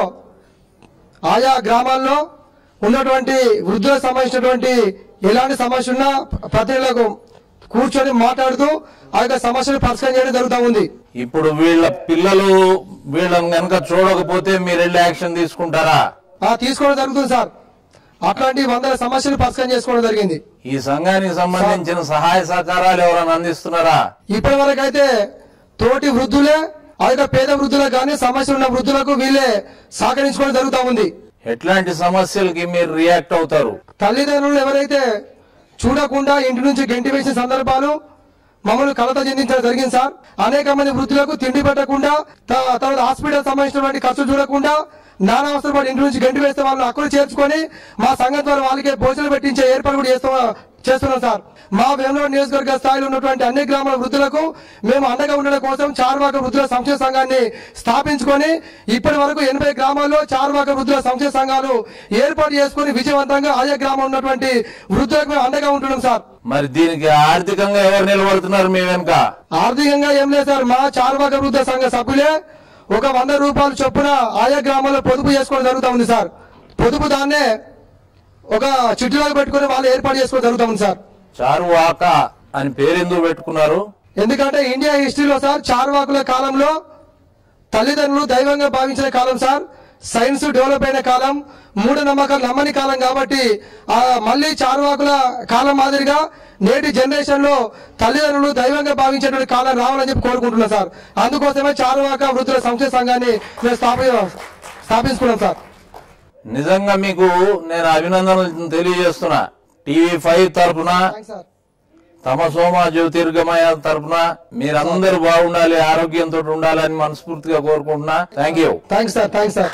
ఆయా గ్రామాల్లో ఉన్నటువంటి వృద్ధులకు సంబంధించినటువంటి ఎలాంటి సమస్య ఉన్నా ప్రతి నెలకు కూర్చొని మాట్లాడుతూ ఆ యొక్క సమస్యను పరిష్కారం చేయడం జరుగుతూ ఉంది ఇప్పుడు వీళ్ళ పిల్లలు వీళ్ళని గనక చూడకపోతే మీరు వెళ్ళి యాక్షన్ తీసుకుంటారా ఆ తీసుకోవడం జరుగుతుంది సార్ అట్లాంటి వందల సమస్యలు పరిష్కారం చేసుకోవడం జరిగింది ఈ సంఘానికి సంబంధించిన సహాయ సహకారాలు ఎవరైనా అందిస్తున్నారా ఇప్పటి వరకు అయితే తోటి వృద్ధులే ఆ యొక్క పేద వృద్ధులకు కానీ సమస్యలు ఉన్న వృద్ధులకు వీళ్ళే సహకరించుకోవడం జరుగుతూ ఉంది ఎట్లాంటి సమస్యలకి మీరు రియాక్ట్ అవుతారు తల్లిదండ్రులు ఎవరైతే చూడకుండా ఇంటి నుంచి గెంటి వేసిన సందర్భాలు మమ్మల్ని కలత చెందించడం జరిగింది సార్ అనేక మంది వృద్ధులకు తిండి పెట్టకుండా త- తర్వాత హాస్పిటల్ సంబంధించినటువంటి ఖర్చు చూడకుండా నానా అవసరం పడి ఇంటి నుంచి గంటి వేస్తే వాళ్ళని అక్కడ చేర్చుకొని మా సంఘం ద్వారా వాళ్ళకి భోజనం పెట్టించే ఏర్పాటు కూడా చేస్తాం చేస్తున్నాం సార్ మా వేమలోడ్ నియోజకవర్గ స్థాయిలో ఉన్నటువంటి అన్ని గ్రామాల వృద్ధులకు మేము అండగా ఉండడం కోసం చార్వాక వృద్ధుల సంక్షేమ సంఘాన్ని స్థాపించుకొని ఇప్పటి వరకు ఎనభై గ్రామాల్లో చార్వాక వృద్ధుల సంక్షేమ సంఘాలు ఏర్పాటు చేసుకొని విజయవంతంగా ఆయా గ్రామం ఉన్నటువంటి వృద్ధులకు మేము అండగా ఉంటున్నాం సార్ మరి దీనికి ఆర్థికంగా ఎవరు నిలబడుతున్నారు మీ వెనుక ఆర్థికంగా ఏం లేదు సార్ మా చార్వాక వృద్ధ సంఘ సభ్యులే ఒక వంద రూపాయలు చొప్పున ఆయా గ్రామాల్లో పొదుపు చేసుకోవడం జరుగుతూ ఉంది సార్ పొదుపు దాన్నే ఒక చిట్టులాగా పెట్టుకుని వాళ్ళు ఏర్పాటు చేసుకోవడం జరుగుతూ ఉంది సార్ చారువాక అని పేరెందుకు పెట్టుకున్నారు ఎందుకంటే ఇండియా హిస్టరీలో సార్ చార్వాకుల కాలంలో తల్లిదండ్రులు దైవంగా భావించిన కాలం సార్ సైన్స్ డెవలప్ అయిన కాలం మూఢనమ్మకాలు నమ్మని కాలం కాబట్టి ఆ మళ్ళీ చార్వాకుల కాలం మాదిరిగా నేటి జనరేషన్ లో తల్లిదండ్రులు దైవంగా భావించేటువంటి కాలం రావాలని చెప్పి కోరుకుంటున్నాం సార్ అందుకోసమే చార్వాక వృద్ధుల సంక్షేమ సంఘాన్ని మేము స్థాపి స్థాపించుకున్నాం సార్ నిజంగా మీకు నేను అభినందనలు తెలియజేస్తున్నా టీవీ ఫైవ్ తరఫున తమ సోమ జ్యోతిర్గమయ తరఫున మీరందరూ బాగుండాలి ఆరోగ్యంతో ఉండాలని మనస్ఫూర్తిగా కోరుకుంటున్నా thank you thanks sir thanks sir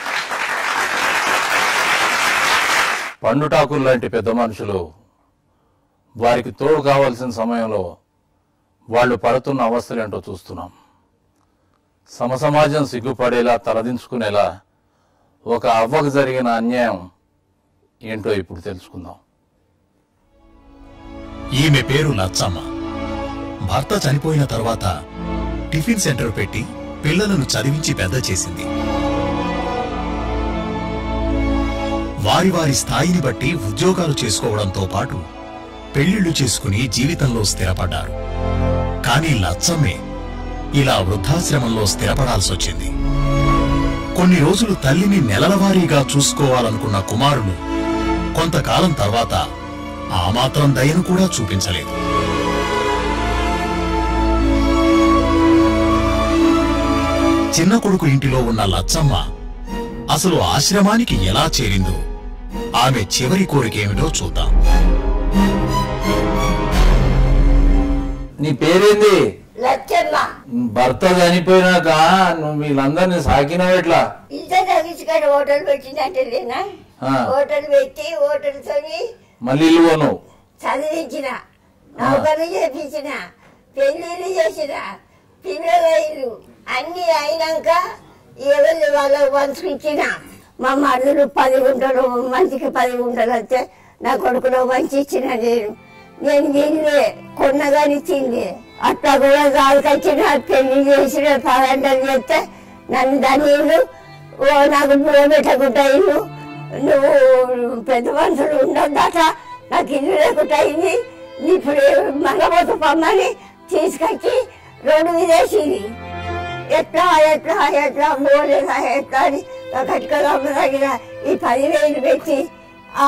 పండుటాకులు లాంటి పెద్ద మనుషులు వారికి తోడు కావాల్సిన సమయంలో వాళ్ళు పడుతున్న అవస్థలేంటో చూస్తున్నాం సమసమాజం సిగ్గుపడేలా తలదించుకునేలా ఒక అవ్వకు జరిగిన అన్యాయం ఏంటో ఇప్పుడు తెలుసుకుందాం ఈమె పేరు లచ్చమ్మ భర్త చనిపోయిన తర్వాత టిఫిన్ సెంటర్ పెట్టి పిల్లలను చదివించి పెద్ద చేసింది వారి వారి స్థాయిని బట్టి ఉద్యోగాలు చేసుకోవడంతో పాటు పెళ్లిళ్లు చేసుకుని జీవితంలో స్థిరపడ్డారు కానీ లచ్చమ్మే ఇలా వృద్ధాశ్రమంలో స్థిరపడాల్సొచ్చింది కొన్ని రోజులు తల్లిని నెలలవారీగా చూసుకోవాలనుకున్న కుమారులు కొంతకాలం తర్వాత ఆ మాత్రం దయను కూడా చూపించలేదు చిన్న కొడుకు ఇంటిలో ఉన్న లచ్చమ్మ అసలు ఆశ్రమానికి ఎలా చేరిందో ఆమె చివరి కోరికేమిటో చూద్దాం నీ పేరేంది లచ్చమ్మ భర్త చనిపోయినాక నువ్వు వీళ్ళందరినీ సాకినావు ఎట్లా ఇంత తగ్గించుకొని హోటల్ పెట్టిందంటే లేనా ఆ. హోటల్ పెట్టి హోటల్తో మళ్ళీ ఇల్లు కొను చదివించిన నౌకర్లు చేపించిన పెళ్లిళ్ళు చేసిన పిల్లల ఇల్లు అన్ని అయినాక ఎవరు వాళ్ళకు పంచుకిచ్చిన మా మరుదులు పది గుంటలు మంచికి పది గుంటలు వస్తే నా కొడుకులో మంచి ఇచ్చిన నేను నేను దీన్ని కొన్నగాని ఇచ్చింది అట్లా కూడా దానికొచ్చిన పెళ్లి చేసిన పదంటలు చేస్తే నన్ను దాని ఇల్లు ఓ నాకు పువ్వు పెట్టకుండా ఇల్లు నువ్వు పెద్ద మనుషులు ఉండొద్దట నాకు ఇల్లు లేకుండా అయింది ఇప్పుడు మగబోత పొమ్మని తీసుకొచ్చి రోడ్డు మీద వేసింది ఎట్లా ఎట్లా ఎట్లా పోలేదా ఎట్లా అని కట్టుకొని దగ్గర ఈ పదివేలు పెట్టి ఆ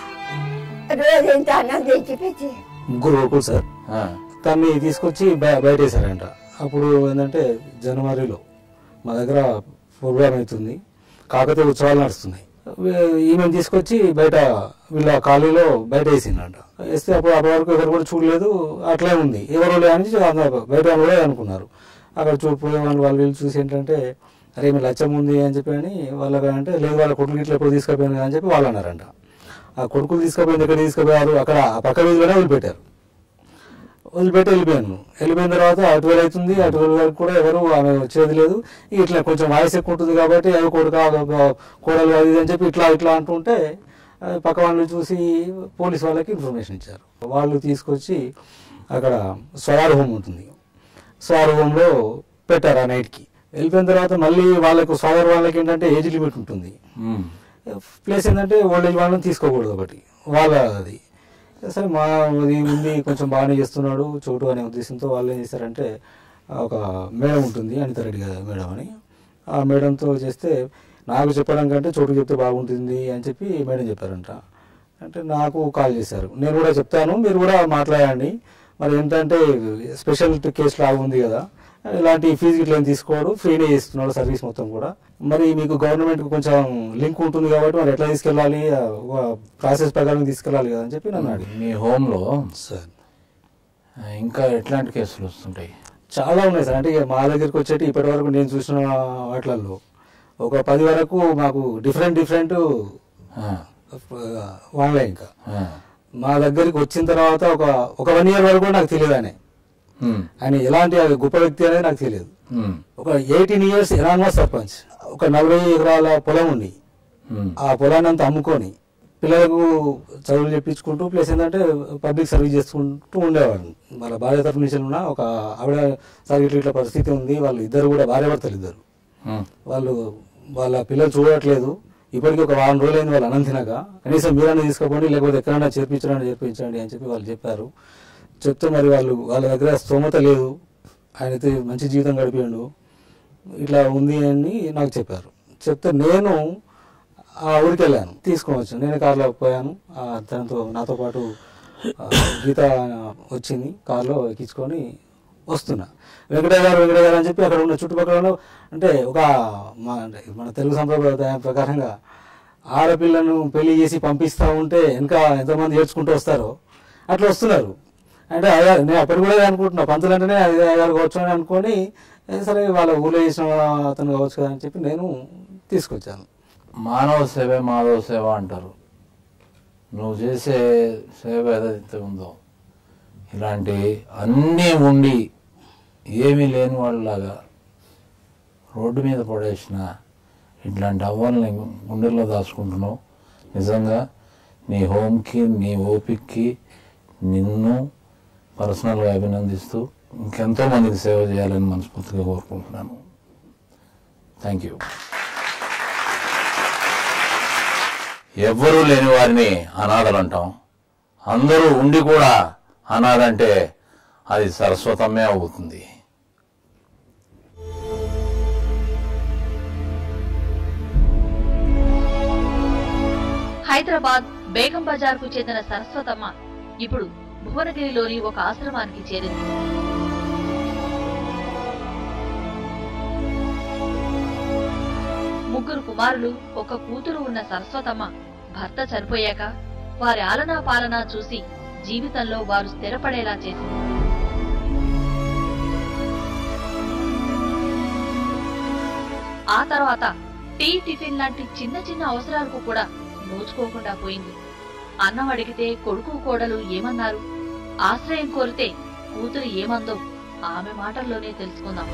రోజు ఇంత అన్నం తెచ్చి పెట్టి ముగ్గురు కొడుకులు సార్ దాన్ని తీసుకొచ్చి బయ- బయట వేశారంట అప్పుడు ఏంటంటే జనవరిలో మా దగ్గర ప్రోగ్రామ్ అవుతుంది కాకతీయ ఉత్సవాలు నడుస్తున్నాయి వీ- ఈమెను తీసుకొచ్చి బయట వీళ్ళ కాలనీలో బయట వేసిందంట వేస్తే అప్పుడు అప్పటి వరకు ఎవరు కూడా చూడలేదు అట్లే ఉంది ఎవరు లేని అందరూ బయట కూడా అనుకున్నారు అక్కడ చూడిపోయే వాళ్ళు వాళ్ళు వీళ్ళు చూసి ఏంటంటే అరే మీ లచ్చం ఉంది అని చెప్పి అని వాళ్ళకి అంటే లేదు వాళ్ళ కొడుకు ఇట్లా ఎప్పుడు తీసుకుపోయాను అని చెప్పి వాళ్ళు అన్నారంట ఆ కొడుకులు తీసుకుపోయింది ఎక్కడ తీసుకుపోయారు అక్కడ ఆ పక్క వీధిలోనే వదిలిపెట్టారు వదిలిపెట్టి వెళ్ళిపోయాను వెళ్ళిపోయిన తర్వాత అటువేలు అవుతుంది అటువేలు వరకు కూడా ఎవరు ఆమె వచ్చేది లేదు ఇట్లా కొంచెం వాయిస్ ఎక్కువ ఉంటుంది కాబట్టి అవి కొడుక కోడలు అది ఇది అని చెప్పి ఇట్లా ఇట్లా అంటుంటే ఆ, పక్క వాళ్ళు చూసి పోలీస్ వాళ్ళకి ఇన్ఫర్మేషన్ ఇచ్చారు వాళ్ళు తీసుకొచ్చి అక్కడ స్వరార్ హోమ్ ఉంటుంది స్వరార్ హోమ్లో పెట్టారు ఆ నైట్కి వెళ్ళిపోయిన తర్వాత మళ్ళీ వాళ్ళకు స్వరార్ వాళ్ళకి ఏంటంటే ఏజ్ లిమిట్ ఉంటుంది ప్లేస్ ఏంటంటే ఓల్డ్ ఏజ్ వాళ్ళని తీసుకోకూడదు ఒకటి వాళ్ళ అది సరే మా ఇది ఉంది కొంచెం బాగానే చేస్తున్నాడు చోటు అనే ఉద్దేశంతో వాళ్ళు ఏం చేశారంటే ఒక మేడం ఉంటుంది అనిత రెడ్డి గారు మేడం అని ఆ మేడంతో చేస్తే నాకు చెప్పడం కంటే చోటు చెప్తే బాగుంటుంది అని చెప్పి మేడం చెప్పారంట అంటే నాకు కాల్ చేశారు నేను కూడా చెప్తాను మీరు కూడా మాట్లాడండి మరి ఏంటంటే స్పెషల్ కేసు లాగా ఉంది కదా ఇలాంటి ఫీజు ఇట్లా ఏం తీసుకోడు ఫ్రీనే చేస్తున్నాడు సర్వీస్ మొత్తం కూడా మరి మీకు గవర్నమెంట్ కొంచెం లింక్ ఉంటుంది కాబట్టి మరి ఎట్లా తీసుకెళ్ళాలి ఒక ప్రాసెస్ ప్రకారం తీసుకెళ్ళాలి కదా అని చెప్పి నన్ను అడిగి మీ హోమ్లో సార్ ఇంకా ఎట్లాంటి కేసులు వస్తుంటాయి చాలా ఉన్నాయి సార్ అంటే ఇక మా దగ్గరికి వచ్చేటి ఇప్పటి వరకు నేను చూసిన వాటిలలో ఒక పది వరకు మాకు డిఫరెంట్ డిఫరెంట్ వాళ్ళే ఇంకా మా దగ్గరికి వచ్చిన తర్వాత ఒక ఒక వన్ ఇయర్ వరకు కూడా నాకు తెలియదు ఆయన ఆయన ఎలాంటి గొప్ప వ్యక్తి అనేది నాకు తెలియదు ఒక ఎయిటీన్ ఇయర్స్ ఎనానమస్ సర్పంచ్ ఒక నలభై ఎకరాల పొలం ఉంది ఆ పొలాన్ని అంతా అమ్ముకొని పిల్లలకు చదువులు చెప్పించుకుంటూ ప్లస్ ఏంటంటే పబ్లిక్ సర్వీస్ చేసుకుంటూ ఉండేవాడు వాళ్ళ భార్య తరఫు నుంచి ఉన్న ఒక ఆవిడ సార్ ఇట్లా ఇట్లా పరిస్థితి ఉంది వాళ్ళు ఇద్దరు కూడా భార్య భర్తలు ఇద్దరు వాళ్ళు వాళ్ళ పిల్లలు చూడట్లేదు ఇప్పటికీ ఒక వారం రోజులైంది వాళ్ళు అన్నం తినక కనీసం మీరన్నా తీసుకోపోండి లేకపోతే ఎక్కడైనా చేర్పించడానికి చేర్పించండి అని చెప్పి వాళ్ళు చెప్పారు చెప్తే మరి వాళ్ళు వాళ్ళ దగ్గర స్తోమత లేదు ఆయన అయితే మంచి జీవితం గడిపిండు ఇట్లా ఉంది అని నాకు చెప్పారు చెప్తే నేను ఆ ఊరికి వెళ్ళాను తీసుకొని వచ్చాను నేను కార్లో పోయాను ఆ తనతో నాతో పాటు ఆ, గీత వచ్చింది కార్లో ఎక్కించుకొని వస్తున్నా వెంకటయ్య గారు వెంకటయ్య గారు అని చెప్పి అక్కడ ఉన్న చుట్టుపక్కల ఉన్న- అంటే ఒక మన మన తెలుగు సంప్రదాయం ప్రకారంగా ఆడపిల్లను పెళ్లి చేసి పంపిస్తా ఉంటే ఇంకా ఎంతమంది ఏడ్చుకుంటూ వస్తారో అట్లా వస్తున్నారు అంటే అయ్యా నేను అప్పటి కూడా అదే అనుకుంటున్నా పంతులు అంటేనే అయ్యా గారు కావచ్చు అని అనుకొని ఏ సరే వాళ్ళ ఊళ్ళో చేసిన అతను కావచ్చు కదా అని చెప్పి నేను తీసుకొచ్చాను మానవ సేవే మాధవ సేవ అంటారు నువ్వు చేసే సేవ ఏదైతే ఉందో ఇలాంటి అన్నీ ఉండి ఏమీ లేని వాళ్ళలాగా రోడ్డు మీద పడేసిన ఇట్లాంటి అవ్వాలని గుండెల్లో దాచుకుంటున్నావు నిజంగా నీ హోమ్కి నీ ఓపిక్కి నిన్ను పర్సనల్గా అభినందిస్తూ ఇంకెంతో మందికి సేవ చేయాలని మనస్ఫూర్తిగా కోరుకుంటున్నాను థ్యాంక్ యూ ఎవ్వరూ లేని వారిని అనాథలు అంటాం అందరూ ఉండి కూడా అనాథంటే అది సరస్వతమే అవుతుంది హైదరాబాద్ బేగం బజార్ కు చెందిన సరస్వతమ్మ ఇప్పుడు భువనగిరిలోని ఒక ఆశ్రమానికి చేరింది ముగ్గురు కుమారులు ఒక కూతురు ఉన్న సరస్వతమ్మ భర్త చనిపోయాక వారి ఆలనా పాలనా చూసి జీవితంలో వారు స్థిరపడేలా చేసింది ఆ తర్వాత టీ టిఫిన్ లాంటి చిన్న చిన్న అవసరాలకు కూడా నోచుకోకుండా పోయింది అన్నం అడిగితే కొడుకు కోడలు ఏమన్నారు ఆశ్రయం కోరితే కూతురు ఏమందో ఆమె మాటల్లోనే తెలుసుకుందాం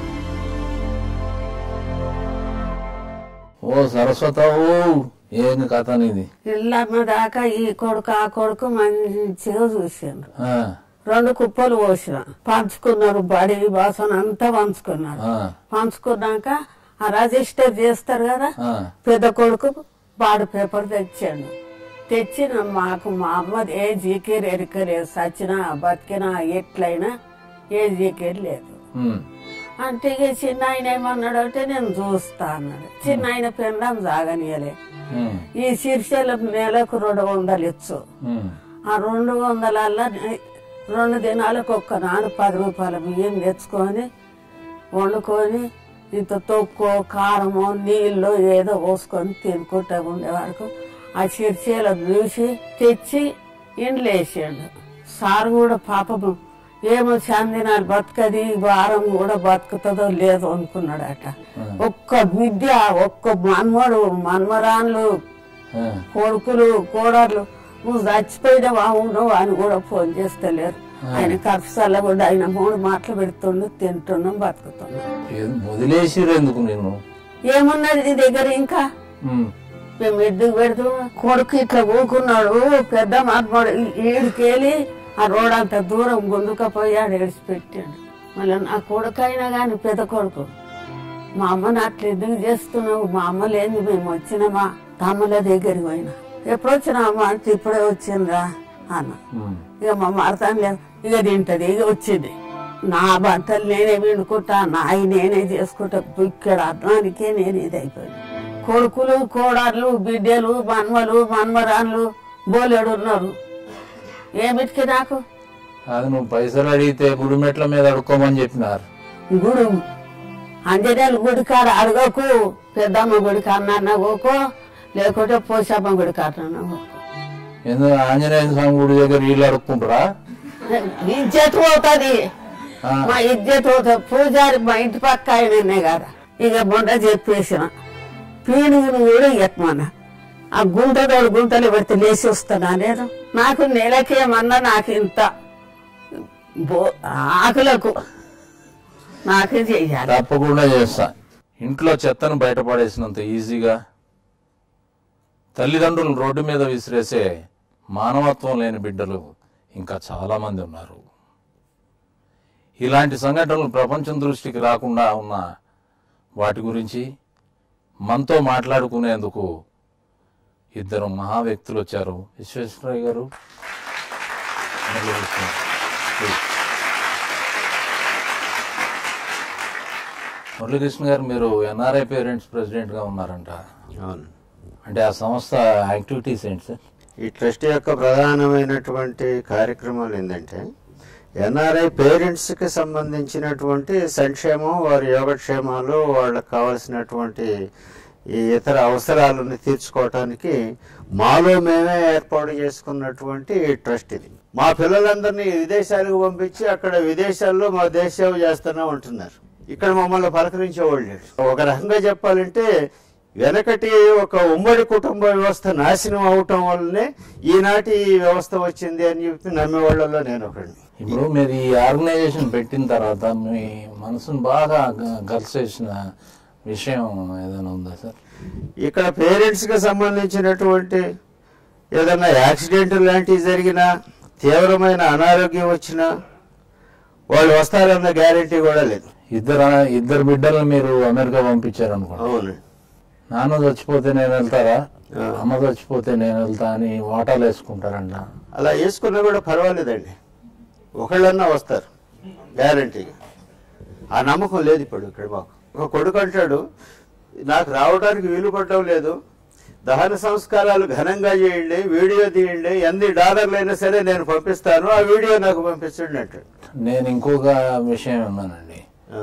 ఓ సరస్వతవు ఏంది కథ నీది ఇల్లమ్మ దాకా ఈ కొడుకు ఆ కొడుకు మంచిగా చూసిండ్రు ఆ, రెండు కుప్పలు పోసిన పంచుకున్నారు బడి బాసన అంతా పంచుకున్నారు ఆ, పంచుకున్నాక ఆ రిజిస్టర్ చేస్తారు కదా ఆ. పెద్ద కొడుకు బాడు పేపర్ తెచ్చాడు తెచ్చి నా- మాకు మా అమ్మ ఏ జీకేర్ ఎరకలేదు సచ్చినా బతికినా ఎట్లయినా ఏ జీకేర్ లేదు ఉమ్, అంటే ఇక చిన్న ఆయన ఏమన్నాడు అంటే నేను చూస్తా అన్నాడు చిన్న ఆయన పెండం సాగనీయలే ఉమ్, ఈ శీర్షాల నెలకు రెండు వందలు ఇచ్చు ఉమ్, ఆ రెండు వందలల్లా రెండు దినాలకు ఒక్క నాలుగు పది రూపాయల బియ్యం తెచ్చుకొని వండుకొని ఇంత తొక్కు కారము నీళ్ళు ఏదో పోసుకొని తినుకుంటా ఉండే వరకు ఆ చిర్చీల చూసి తెచ్చి ఇండ్లు వేసాడు సార్ కూడా పాపము ఏమో చందినాలు బతకది ఈ వారం కూడా బతుకుతుందో లేదో అనుకున్నాడట ఒక్క విద్య ఒక్క మన్మడు మన్మరాన్లు ఆ, కొడుకులు కోడళ్ళు నువ్వు చచ్చిపోయినావా ఉన్నావు అని కూడా ఫోన్ చేస్తలేరు ఆయన ఖర్చు కూడా ఆయన మూడు మాటలు పెడుతుండు తింటున్నాం బతుకుతున్నాం ఏం వదిలేసిరు ఎందుకు నిన్ను ఏమున్నది నీ దగ్గర ఇంకా ఉమ్, మేము ఎందుకు పెడుతున్నాం కొడుకు ఇట్లా ఊకున్నాడు పెద్ద మన్మడు ఈడికెళ్ళి ఆ రోడ్ అంత దూరం గుందుకపోయాడు ఏడిచిపెట్టాడు మళ్ళీ నా కొడుకు అయినా కానీ పెద్ద కొడుకు మా అమ్మని అట్లా ఎందుకు చేస్తున్నావు మా అమ్మ లేని మేము వచ్చినామా తమ్ముల దగ్గరికి పోయినా ఎప్పుడు వచ్చినా అమ్మ అంటే ఇప్పుడే వచ్చిందా అన్న ఇక మా మరతాను లేదు ఇక తింటది ఇక వచ్చింది నా బట్టలు నేనే వినుకుంటా నాయి నేనే చేసుకుంటా ఇక్కడ అర్థానికే నేను ఇది అయిపోయింది కొడుకులు కోడళ్ళు బిడ్డలు మన్మలు మన్మరాన్లు బోలెడు ఉన్నారు ఏమిటికి నాకు అది నువ్వు పైసలు అడిగితే గుడిమెట్ల మీద అడుక్కోమని చెప్పినారు గుడు అంజనేయులు గుడి కాడ అడగకు పెద్దమ్మ గుడి కాడనన్నా పోకో లేకుంటే పోషమ్మ గుడి కాడనన్నా పోకో ఎందుకు ఆంజనేయ స్వామి గుడి దగ్గర వీళ్ళు అడుక్కుంటారా ఇజ్జత్ పోతుంది ఆ. మా ఇజ్జత్ పోతుంది పూజారి మా ఇంటి పక్క ఆయననే కదా ఇక మొండ చెప్పేసిన పీనుగును కూడా ఎక్కమన్నా ఆ గుంటతోడు గుంటలు పెడితే లేచి వస్తానా నేను నాకు నెలకేమన్నా నాకు ఇంత బో- ఆకులకు నాకే చెయ్యాలి తప్పకుండా చేస్తా ఇంట్లో చెత్తను బయటపడేసినంత ఈజీగా తల్లిదండ్రులు రోడ్డు మీద విసిరేసే మానవత్వం లేని బిడ్డలు ఇంకా చాలా మంది ఉన్నారు ఇలాంటి సంఘటనలు ప్రపంచం దృష్టికి రాకుండా ఉన్న వాటి గురించి మనతో మాట్లాడుకునేందుకు ఇద్దరు మహా వ్యక్తులు వచ్చారు విశ్వేశ్వరయ్య గారు మురళీకృష్ణ. ప్లీజ్. మురళీకృష్ణ గారు మీరు ఎన్ఆర్ఐ పేరెంట్స్ ప్రెసిడెంట్ గా ఉన్నారంట అవును అంటే ఆ సంస్థ యాక్టివిటీస్ ఏంటి సార్ ఈ ట్రస్ట్ యొక్క ప్రధానమైనటువంటి కార్యక్రమాలు ఏంటంటే ఎన్ఆర్ఐ పేరెంట్స్కి సంబంధించినటువంటి సంక్షేమం వారి యోగక్షేమాలు వాళ్ళకి కావాల్సినటువంటి ఈ ఇతర అవసరాలను తీర్చుకోవటానికి మాలో మేమే ఏర్పాటు చేసుకున్నటువంటి ఈ ట్రస్ట్ ఇది మా పిల్లలందరినీ విదేశాలకు పంపించి అక్కడ విదేశాల్లో మా దేశ సేవ చేస్తూనే ఉంటున్నారు ఇక్కడ మమ్మల్ని పలకరించేవాళ్ళు లేరు. ఒక రకంగా చెప్పాలంటే వెనకటి ఒక ఉమ్మడి కుటుంబ వ్యవస్థ నాశనం అవటం వల్లనే ఈనాటి ఈ వ్యవస్థ వచ్చింది అని చెప్పి నమ్మేవాళ్ళలో నేను ఒకడిని ఇప్పుడు మీరు ఈ ఆర్గనైజేషన్ పెట్టిన తర్వాత మీ మనసును బాగా గ- గర్చేసిన విషయం ఏదైనా ఉందా సార్ ఇక్కడ పేరెంట్స్ కి సంబంధించినటువంటి ఏదైనా యాక్సిడెంట్ లాంటివి జరిగినా తీవ్రమైన అనారోగ్యం వచ్చినా వాళ్ళు వస్తారన్న గ్యారెంటీ కూడా లేదు ఇద్దరు ఇద్దరు బిడ్డలను మీరు అమెరికా పంపించారు అనుకోండి అవును నాన్న చచ్చిపోతే నేను వెళ్తారా అమ్మ చచ్చిపోతే నేను వెళ్తా అని వాటాలు వేసుకుంటారంట అలా వేసుకున్నా కూడా పర్వాలేదండి ఒకళ్ళన్నా వస్తారు గ్యారంటీగా ఆ నమ్మకం లేదు ఇప్పుడు ఇక్కడ మాకు ఒక కొడుకు అంటాడు నాకు రావడానికి వీలు పడడం లేదు దహన సంస్కారాలు ఘనంగా చేయండి వీడియో తీయండి ఎన్ని డాలర్లు అయినా సరే నేను పంపిస్తాను ఆ వీడియో నాకు పంపించండి అంటాడు నేను ఇంకొక విషయం విన్నానండి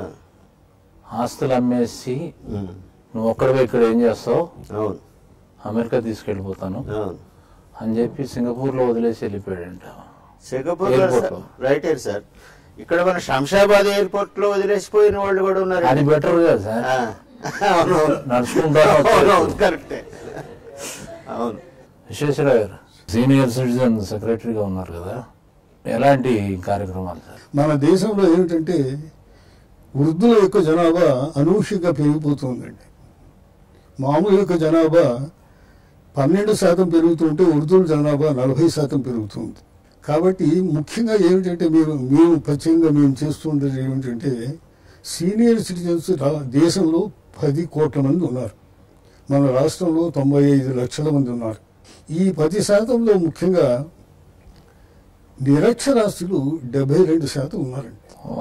ఆస్తులు అమ్మేసి నువ్వు ఒక్కడివే ఇక్కడ ఏం చేస్తావు అవును అమెరికా తీసుకెళ్ళిపోతాను అవును అని చెప్పి సింగపూర్ లో వదిలేసి వెళ్ళిపోయాడంట సింగపూర్ Airport లో. రైట్ సార్ ఇక్కడ మన శంషాబాద్ ఎయిర్పోర్ట్ లో వదిలేసిపోయిన వాళ్ళు కూడా ఉన్నారు అది బెటర్ కదా సార్ ఆ, అవును నడుచుకుంటా అవును, అవును వచ్చేయచ్చు. కరెక్టే అవును విశ్వేశ్వరరావు గారు సీనియర్ సిటిజన్ సెక్రటరీగా ఉన్నారు కదా ఎలాంటి కార్యక్రమాలు సార్ మన దేశంలో ఏమిటంటే వృద్ధుల యొక్క జనాభా అనూహ్యంగా పెరిగిపోతుందండి మామూలు యొక్క జనాభా పన్నెండు శాతం పెరుగుతుంటే వృద్ధుల జనాభా నలభై శాతం పెరుగుతుంది కాబట్టి ముఖ్యంగా ఏమిటంటే మేము మేము ప్రత్యేకంగా మేము చేస్తుండేది ఏమిటంటే సీనియర్ సిటిజన్స్ రా- దేశంలో పది కోట్ల మంది ఉన్నారు మన రాష్ట్రంలో తొంభై ఐదు లక్షల మంది ఉన్నారు ఈ పది శాతంలో ముఖ్యంగా నిరక్షరాస్యులు డెబ్బై రెండు శాతం ఉన్నారండి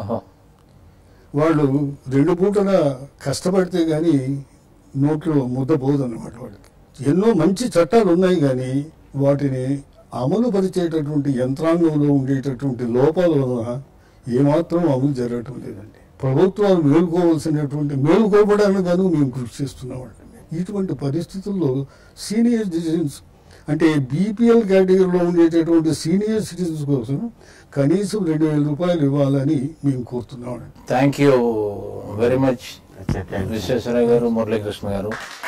వాళ్ళు రెండు పూటల కష్టపడితే గాని నోట్లో ముద్ద పోదన్నమాట వాళ్ళకి ఎన్నో మంచి చట్టాలు ఉన్నాయి కానీ వాటిని అమలు పరిచేటటువంటి యంత్రాంగంలో ఉండేటటువంటి లోపాల వలన ఏమాత్రం అమలు జరగటం లేదండి ప్రభుత్వాలు మేలుకోవాల్సినటువంటి మేలుకోవడానికి గాను మేము కృషి చేస్తున్నామండి ఇటువంటి పరిస్థితుల్లో సీనియర్ సిటిజన్స్ అంటే బీపీఎల్ కేటగిరీలో ఉండేటటువంటి సీనియర్ సిటిజన్స్ కోసం కనీసం రెండు వేల రూపాయలు ఇవ్వాలని మేము కోరుతున్నామండి thank you very much Visvesvaraya గారు మురళీకృష్ణ గారు